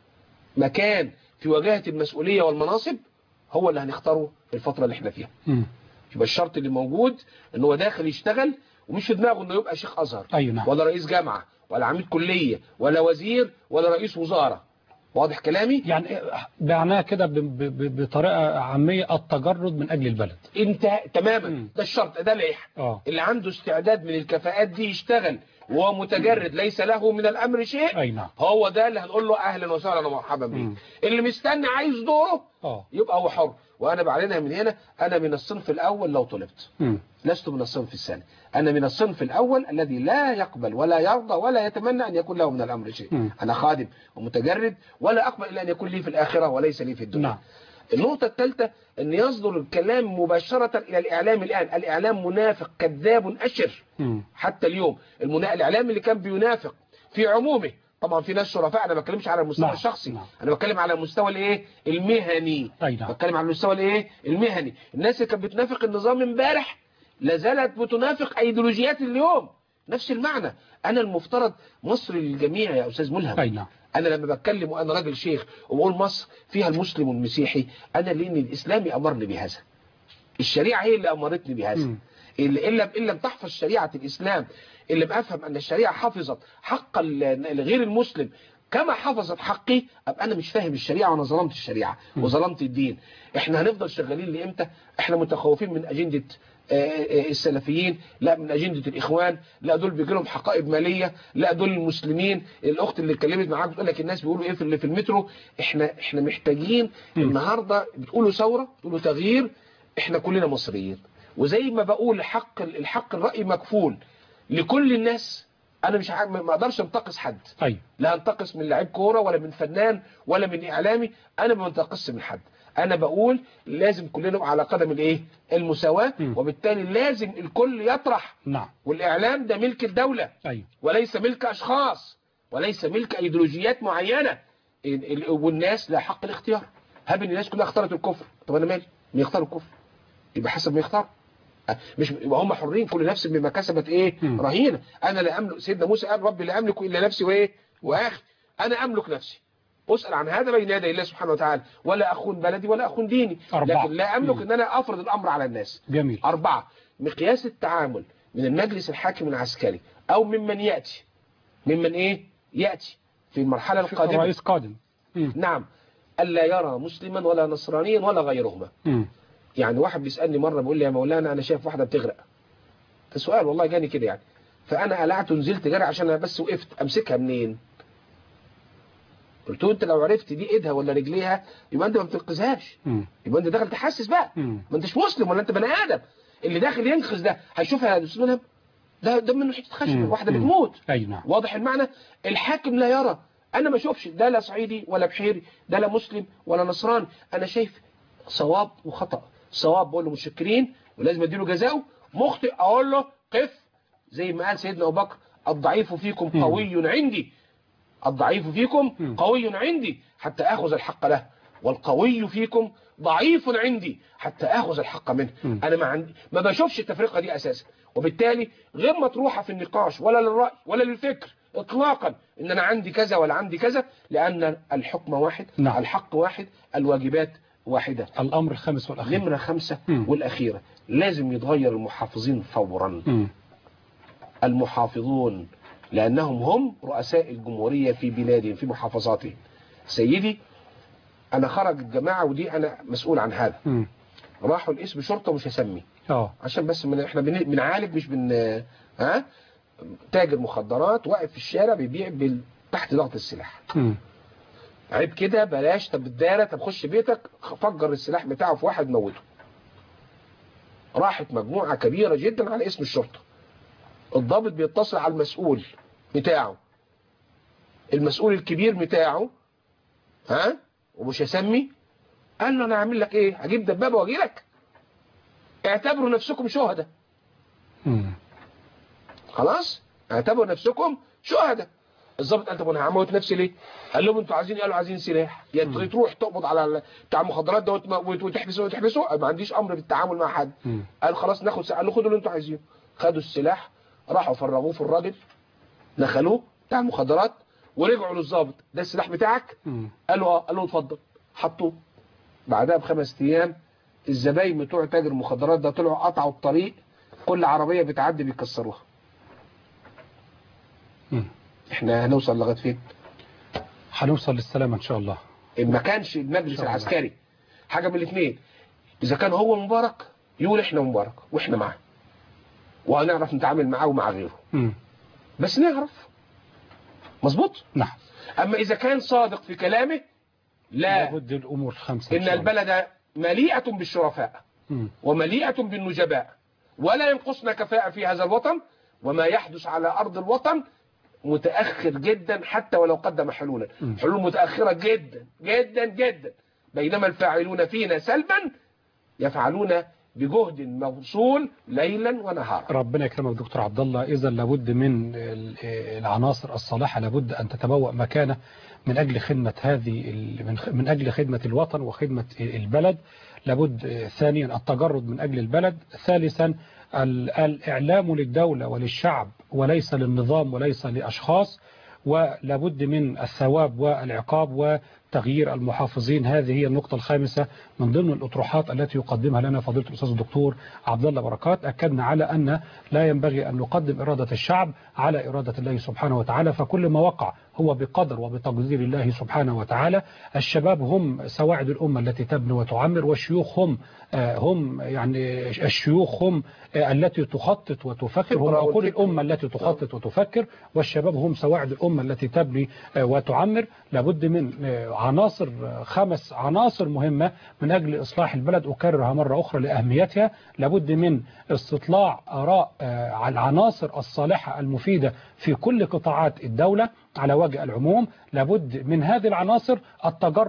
[SPEAKER 2] مكان في واجهة المسؤولية والمناصب هو اللي هنختاره في الفترة اللي احنا فيها
[SPEAKER 1] مم.
[SPEAKER 2] يبقى الشرط اللي موجود ان هو داخل يشتغل ومش في دماغه انه يبقى شيخ ازهر
[SPEAKER 1] أيوة نعم.
[SPEAKER 2] ولا رئيس جامعة ولا عميد كلية ولا وزير ولا رئيس وزارة واضح كلامي
[SPEAKER 1] يعني معناها كده ب- ب- ب- بطريقة عامية التجرد من أجل البلد
[SPEAKER 2] انت تماما
[SPEAKER 1] مم.
[SPEAKER 2] ده الشرط ده العيح
[SPEAKER 1] اه
[SPEAKER 2] اللي عنده استعداد من الكفاءات دي يشتغل وهو متجرد ليس له من الامر شيء
[SPEAKER 1] أي نعم
[SPEAKER 2] هو ده اللي هنقول له اهلا وسهلا ومرحبا
[SPEAKER 1] مم.
[SPEAKER 2] بيك اللي مستني عايز دوره
[SPEAKER 1] اه
[SPEAKER 2] يبقى هو حر وانا بعلنها من هنا انا من الصنف الاول لو طلبت
[SPEAKER 1] مم.
[SPEAKER 2] لست من الصنف الثاني أنا من الصنف الأول الذي لا يقبل ولا يرضى ولا يتمنى أن يكون له من الأمر شيء
[SPEAKER 1] مم.
[SPEAKER 2] أنا خادم ومتجرد ولا أقبل إلا أن يكون لي في الآخرة وليس لي في الدنيا
[SPEAKER 1] نعم
[SPEAKER 2] النقطة الثالثة أن يصدر الكلام مباشرة إلى الإعلام الآن الإعلام منافق كذاب أشر
[SPEAKER 1] مم.
[SPEAKER 2] حتى اليوم المنا... الإعلام اللي كان بينافق في عمومه طبعا في ناس شرفاء انا ما بتكلمش على المستوى
[SPEAKER 1] نعم،
[SPEAKER 2] الشخصي
[SPEAKER 1] نعم.
[SPEAKER 2] انا بتكلم على المستوى الايه المهني
[SPEAKER 1] أي نعم
[SPEAKER 2] بتكلم على المستوى الايه المهني الناس اللي كانت بتنافق النظام امبارح لا زالت بتنافق ايديولوجيات اليوم نفس المعنى انا المفترض مصر للجميع يا استاذ ملهم
[SPEAKER 1] أي نعم
[SPEAKER 2] انا لما بتكلم وانا راجل شيخ وبقول مصر فيها المسلم والمسيحي انا لان الاسلامي امرني بهذا الشريعه هي اللي امرتني بهذا
[SPEAKER 1] مم.
[SPEAKER 2] اللي إن لم إن لم تحفظ شريعة الإسلام إن لم أفهم أن الشريعة حفظت حق ال- الغير المسلم كما حفظت حقي أبقى أنا مش فاهم الشريعة وأنا ظلمت الشريعة وظلمت الدين إحنا هنفضل شغالين لإمتى إحنا متخوفين من أجندة آه، آه، السلفيين لا من أجندة الإخوان لا دول بيجي لهم حقائب مالية لا دول المسلمين الأخت اللي اتكلمت معاك بتقول لك الناس بيقولوا إيه في اللي في المترو إحنا إحنا محتاجين النهاردة بتقولوا ثورة بتقولوا تغيير إحنا كلنا مصريين وزي ما بقول حق الحق الرأي مكفول لكل الناس انا مش عارف ما اقدرش انتقص حد
[SPEAKER 1] أي
[SPEAKER 2] لا انتقص من لعيب كوره ولا من فنان ولا من اعلامي انا ما بنتقصش من حد انا بقول لازم كلنا نبقى على قدم الايه المساواه
[SPEAKER 1] م.
[SPEAKER 2] وبالتالي لازم الكل يطرح
[SPEAKER 1] نعم
[SPEAKER 2] والاعلام ده ملك الدوله
[SPEAKER 1] أي
[SPEAKER 2] وليس ملك اشخاص وليس ملك ايديولوجيات معينه ال- ال- والناس لا حق الاختيار هب ان الناس كلها اختارت الكفر طب انا مالي مين يختار الكفر يبقى حسب ما يختار أه، مش يبقى هم حرين كل نفس بما كسبت ايه رهينه انا لا املك سيدنا موسى قال ربي لا املك الا نفسي وايه واخي انا املك نفسي اسال عن هذا بين يدي الله سبحانه وتعالى ولا اخون بلدي ولا اخون ديني
[SPEAKER 1] أربعة.
[SPEAKER 2] لكن لا املك
[SPEAKER 1] مم.
[SPEAKER 2] ان انا افرض الامر على الناس
[SPEAKER 1] جميل
[SPEAKER 2] أربعة مقياس التعامل من المجلس الحاكم العسكري أو ممن يأتي ممن إيه يأتي في المرحلة القادمة
[SPEAKER 1] رئيس قادم
[SPEAKER 2] نعم ألا يرى مسلما ولا نصرانيا ولا غيرهما
[SPEAKER 1] مم.
[SPEAKER 2] يعني واحد بيسألني مرة بيقول لي يا مولانا أنا شايف واحدة بتغرق ده سؤال والله جاني كده يعني فأنا قلعت ونزلت جري عشان أنا بس وقفت أمسكها منين قلت له أنت لو عرفت دي إيدها ولا رجليها يبقى أنت ما بتنقذهاش
[SPEAKER 1] مم.
[SPEAKER 2] يبقى أنت داخل تحسس بقى
[SPEAKER 1] مم.
[SPEAKER 2] ما انتش مسلم ولا انت بني ادم اللي داخل ينقذ ده هيشوفها يا استاذ ملهم ده ده منه حته خشب
[SPEAKER 1] مم.
[SPEAKER 2] واحده
[SPEAKER 1] مم.
[SPEAKER 2] بتموت
[SPEAKER 1] أي نعم
[SPEAKER 2] واضح المعنى الحاكم لا يرى انا ما اشوفش ده لا صعيدي ولا بحيري ده لا مسلم ولا نصراني انا شايف صواب وخطا صواب بقول له متشكرين ولازم اديله جزاؤه مخطئ اقول له قف زي ما قال سيدنا ابو بكر الضعيف فيكم
[SPEAKER 1] مم.
[SPEAKER 2] قوي عندي الضعيف فيكم قوي عندي حتى اخذ الحق له والقوي فيكم ضعيف عندي حتى اخذ الحق منه
[SPEAKER 1] مم.
[SPEAKER 2] انا ما عندي ما بشوفش التفرقه دي اساسا وبالتالي غير مطروحه في النقاش ولا للراي ولا للفكر اطلاقا ان انا عندي كذا ولا عندي كذا لان الحكم واحد
[SPEAKER 1] نعم.
[SPEAKER 2] الحق واحد الواجبات واحده
[SPEAKER 1] الأمر الخامس والأخير
[SPEAKER 2] نمره خمسة
[SPEAKER 1] مم.
[SPEAKER 2] والاخيره لازم يتغير المحافظين فورا
[SPEAKER 1] مم.
[SPEAKER 2] المحافظون لأنهم هم رؤساء الجمهورية في بلادهم في محافظاتهم سيدي أنا خرج الجماعة ودي أنا مسؤول عن هذا
[SPEAKER 1] مم.
[SPEAKER 2] راحوا الاسم شرطة مش هسمي
[SPEAKER 1] اه
[SPEAKER 2] عشان بس من احنا بن- بنعالج مش بن ها تاجر مخدرات واقف في الشارع بيبيع بال... تحت ضغط السلاح
[SPEAKER 1] مم.
[SPEAKER 2] عيب كده بلاش طب الدارة طب خش بيتك فجر السلاح بتاعه في واحد موته راحت مجموعة كبيرة جدا على اسم الشرطة الضابط بيتصل على المسؤول بتاعه المسؤول الكبير بتاعه ها ومش هسمي قال له انا هعمل لك ايه هجيب دبابة واجي لك اعتبروا نفسكم شهداء
[SPEAKER 1] مم.
[SPEAKER 2] خلاص اعتبروا نفسكم شهداء الضابط قال طب انا هموت نفسي ليه قال لهم انتوا عايزين إيه؟ قالوا عايزين سلاح يا
[SPEAKER 1] مم.
[SPEAKER 2] تروح تقبض على ال- بتاع المخدرات ده وتم- وت- وتحبسه وتحبسه ما عنديش امر بالتعامل مع حد
[SPEAKER 1] مم.
[SPEAKER 2] قال خلاص ناخد سلاح قال له خدوا اللي انتوا عايزينه خدوا السلاح راحوا فرغوه في الراجل دخلوه بتاع المخدرات ورجعوا للضابط ده السلاح بتاعك
[SPEAKER 1] مم.
[SPEAKER 2] قال له اه قال له اتفضل حطوه بعدها بخمس ايام الزباين بتوع تاجر المخدرات ده طلعوا قطعوا الطريق كل عربيه بتعدي بيكسروها
[SPEAKER 1] مم.
[SPEAKER 2] احنا هنوصل لغايه فين
[SPEAKER 1] هنوصل للسلامة إن شاء الله
[SPEAKER 2] إن ما كانش المجلس
[SPEAKER 1] إن شاء الله.
[SPEAKER 2] العسكري حاجه من الاثنين اذا كان هو مبارك يقول احنا مبارك واحنا معاه وهنعرف نتعامل معاه ومع غيره
[SPEAKER 1] مم.
[SPEAKER 2] بس نعرف مظبوط
[SPEAKER 1] نعم
[SPEAKER 2] اما اذا كان صادق في كلامه لا
[SPEAKER 1] لابد الأمور الخمسة
[SPEAKER 2] ان
[SPEAKER 1] شاء الله.
[SPEAKER 2] البلد مليئه بالشرفاء
[SPEAKER 1] مم.
[SPEAKER 2] ومليئة بالنجباء ولا ينقصنا كفاءة في هذا الوطن وما يحدث على أرض الوطن متأخر جدا حتى ولو قدم حلولا
[SPEAKER 1] م.
[SPEAKER 2] حلول متأخرة جدا جدا جدا بينما الفاعلون فينا سلبا يفعلون بجهد موصول ليلا ونهارا
[SPEAKER 1] ربنا يكرمك دكتور عبد الله اذا لابد من ال- العناصر الصالحه لابد ان تتبوأ مكانه من اجل خدمه هذه ال- من خ- من اجل خدمه الوطن وخدمه البلد لابد آه، ثانيا التجرد من اجل البلد ثالثا ال- الاعلام للدوله وللشعب وليس للنظام وليس لاشخاص ولابد من الثواب والعقاب وتغيير المحافظين هذه هي النقطة الخامسة من ضمن الأطروحات التي يقدمها لنا فضيلة الأستاذ الدكتور عبد الله بركات أكدنا على أن لا ينبغي أن نقدم إرادة الشعب على إرادة الله سبحانه وتعالى فكل ما وقع هو بقدر وبتقدير الله سبحانه وتعالى الشباب هم سواعد الأمة التي تبني وتعمر والشيوخ هم آه، هم يعني الشيوخ هم آه، التي تخطط وتفكر هم
[SPEAKER 2] خبرة
[SPEAKER 1] عقول
[SPEAKER 2] والفكر.
[SPEAKER 1] الأمة التي تخطط وتفكر والشباب هم سواعد الأمة التي تبني آه، وتعمر لابد من آه، عناصر آه، خمس عناصر مهمة من أجل إصلاح البلد أكررها مرة أخرى لأهميتها لابد من استطلاع آراء آه، على العناصر الصالحة المفيدة في كل قطاعات الدولة على وجه العموم لابد من هذه العناصر التجرد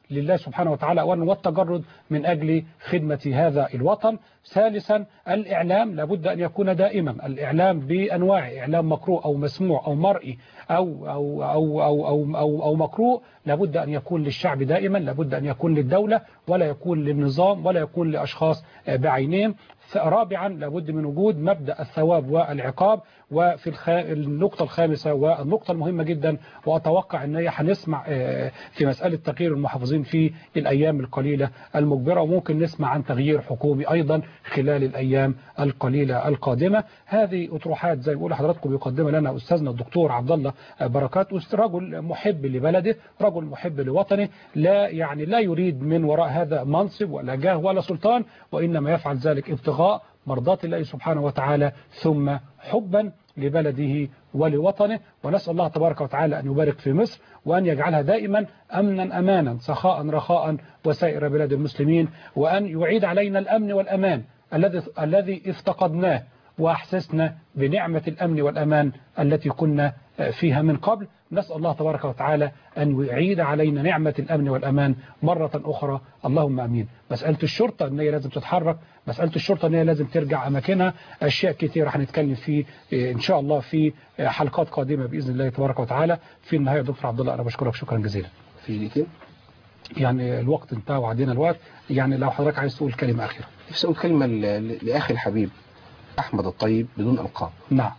[SPEAKER 1] لله سبحانه وتعالى أولا والتجرد من أجل خدمة هذا الوطن ثالثا الإعلام لابد أن يكون دائما الإعلام بأنواع إعلام مقروء أو مسموع أو مرئي أو, أو, أو, أو, أو, أو, أو مقروء لابد أن يكون للشعب دائما لابد أن يكون للدولة ولا يكون للنظام ولا يكون لأشخاص بعينهم رابعا لابد من وجود مبدأ الثواب والعقاب وفي الخ... النقطة الخامسة والنقطة المهمة جدا وأتوقع أن هي هنسمع في مسألة تغيير المحافظين في الأيام القليلة المجبرة وممكن نسمع عن تغيير حكومي أيضا خلال الأيام القليلة القادمة هذه أطروحات زي ما بقول لحضراتكم بيقدمها لنا أستاذنا الدكتور عبد الله بركات رجل محب لبلده رجل محب لوطنه لا يعني لا يريد من وراء هذا منصب ولا جاه ولا سلطان وإنما يفعل ذلك ابتغاء مرضات الله سبحانه وتعالى ثم حبا لبلده ولوطنه ونسأل الله تبارك وتعالى أن يبارك في مصر وأن يجعلها دائما أمنا أمانا سخاء رخاء وسائر بلاد المسلمين وأن يعيد علينا الأمن والأمان الذي الذي افتقدناه وأحسسنا بنعمة الأمن والأمان التي كنا فيها من قبل نسأل الله تبارك وتعالى أن يعيد علينا نعمة الأمن والأمان مرة أخرى اللهم أمين مسألة الشرطة أن هي لازم تتحرك مسألة الشرطة أن هي لازم ترجع أماكنها أشياء كثيرة هنتكلم في إن شاء الله في حلقات قادمة بإذن الله تبارك وتعالى في النهاية دكتور عبد الله أنا بشكرك شكرا جزيلا
[SPEAKER 2] في دقيقتين
[SPEAKER 1] يعني الوقت انتهى وعدينا الوقت يعني لو حضرتك عايز تقول كلمة أخيرة
[SPEAKER 2] نفسي أقول كلمة لأخي الحبيب أحمد الطيب بدون ألقاب
[SPEAKER 1] نعم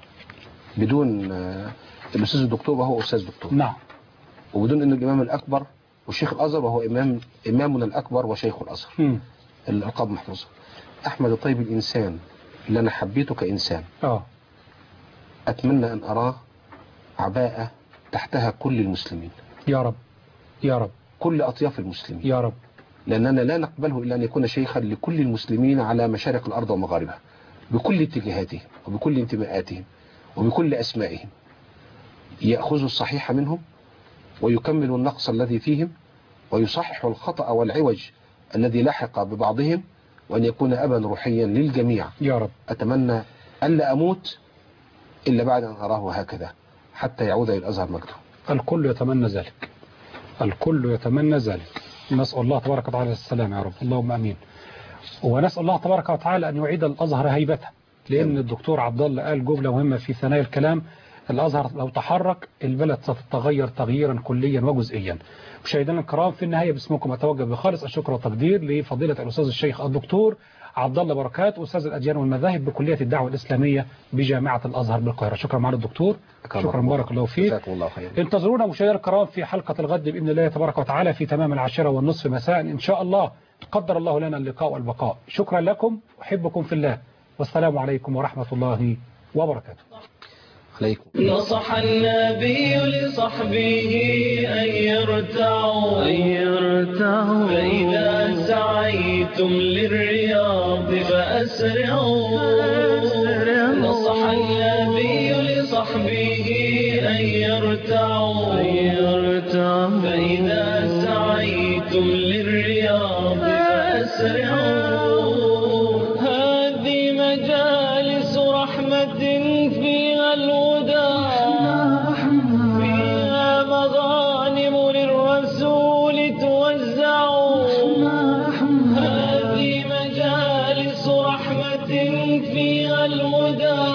[SPEAKER 2] بدون الأستاذ الدكتور وهو أستاذ دكتور
[SPEAKER 1] نعم
[SPEAKER 2] وبدون أنه الإمام الأكبر والشيخ الأزهر وهو إمام إمامنا الأكبر وشيخ الأزهر
[SPEAKER 1] م.
[SPEAKER 2] الألقاب محفوظة أحمد الطيب الإنسان اللي أنا حبيته كإنسان
[SPEAKER 1] اه
[SPEAKER 2] أتمنى أن أراه عباءة تحتها كل المسلمين
[SPEAKER 1] يا رب يا رب
[SPEAKER 2] كل أطياف المسلمين
[SPEAKER 1] يا رب
[SPEAKER 2] لأننا لا نقبله إلا أن يكون شيخا لكل المسلمين على مشارق الأرض ومغاربها بكل اتجاهاتهم وبكل انتماءاتهم وبكل أسمائهم يأخذ الصحيح منهم ويكمل النقص الذي فيهم ويصحح الخطأ والعوج الذي لحق ببعضهم وأن يكون أبا روحيا للجميع
[SPEAKER 1] يا رب
[SPEAKER 2] أتمنى ألا أموت إلا بعد أن أراه هكذا حتى يعود إلى الأزهر مجده
[SPEAKER 1] الكل يتمنى ذلك الكل يتمنى ذلك نسأل الله تبارك وتعالى السلام يا رب اللهم أمين ونسأل الله تبارك وتعالى أن يعيد الأزهر هيبته لأن الدكتور عبد الله قال جملة مهمة في ثنايا الكلام الأزهر لو تحرك البلد ستتغير تغييرا كليا وجزئيا مشاهدينا الكرام في النهاية باسمكم أتوجه بخالص الشكر والتقدير لفضيلة الأستاذ الشيخ الدكتور عبد الله بركات أستاذ الأديان والمذاهب بكلية الدعوة الإسلامية بجامعة الأزهر بالقاهرة شكرا معنا الدكتور شكرا بارك الله فيك
[SPEAKER 2] جزاكم الله خيرا
[SPEAKER 1] انتظرونا مشاهدينا الكرام في حلقة الغد بإذن الله تبارك وتعالى في تمام العاشرة والنصف مساء إن شاء الله قدر الله لنا اللقاء والبقاء شكرا لكم أحبكم في الله والسلام عليكم ورحمة الله وبركاته
[SPEAKER 2] عليكم
[SPEAKER 11] نصح النبي لصحبه أن يرتعوا أن يرتعوا فإذا سعيتم للرياض فأسرعوا نصح النبي لصحبه أن يرتعوا أن يرتعوا فإذا سعيتم للرياض فأسرعوا هذه مجالس رحمة فيها الهدى فيها مغانم للرسول توزع هذه مجالس رحمة فيها الهدى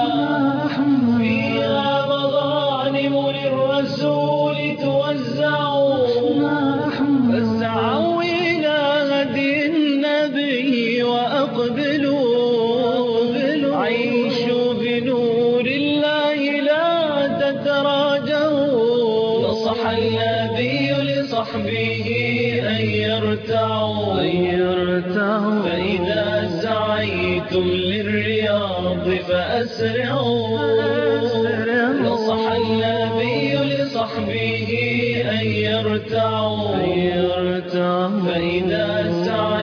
[SPEAKER 11] فيها مغانم للرسول توزع فاسعوا إلى هدي النبي وأقبلوا عيشوا بنور الله لا تتراجعوا نصح النبي لصحبه أن يرتعوا أن يرتعوا فإذا سعيتم للرياض فأسرعوا نصح النبي لصحبه أن يرتعوا أن يرتعوا فإذا سعيتم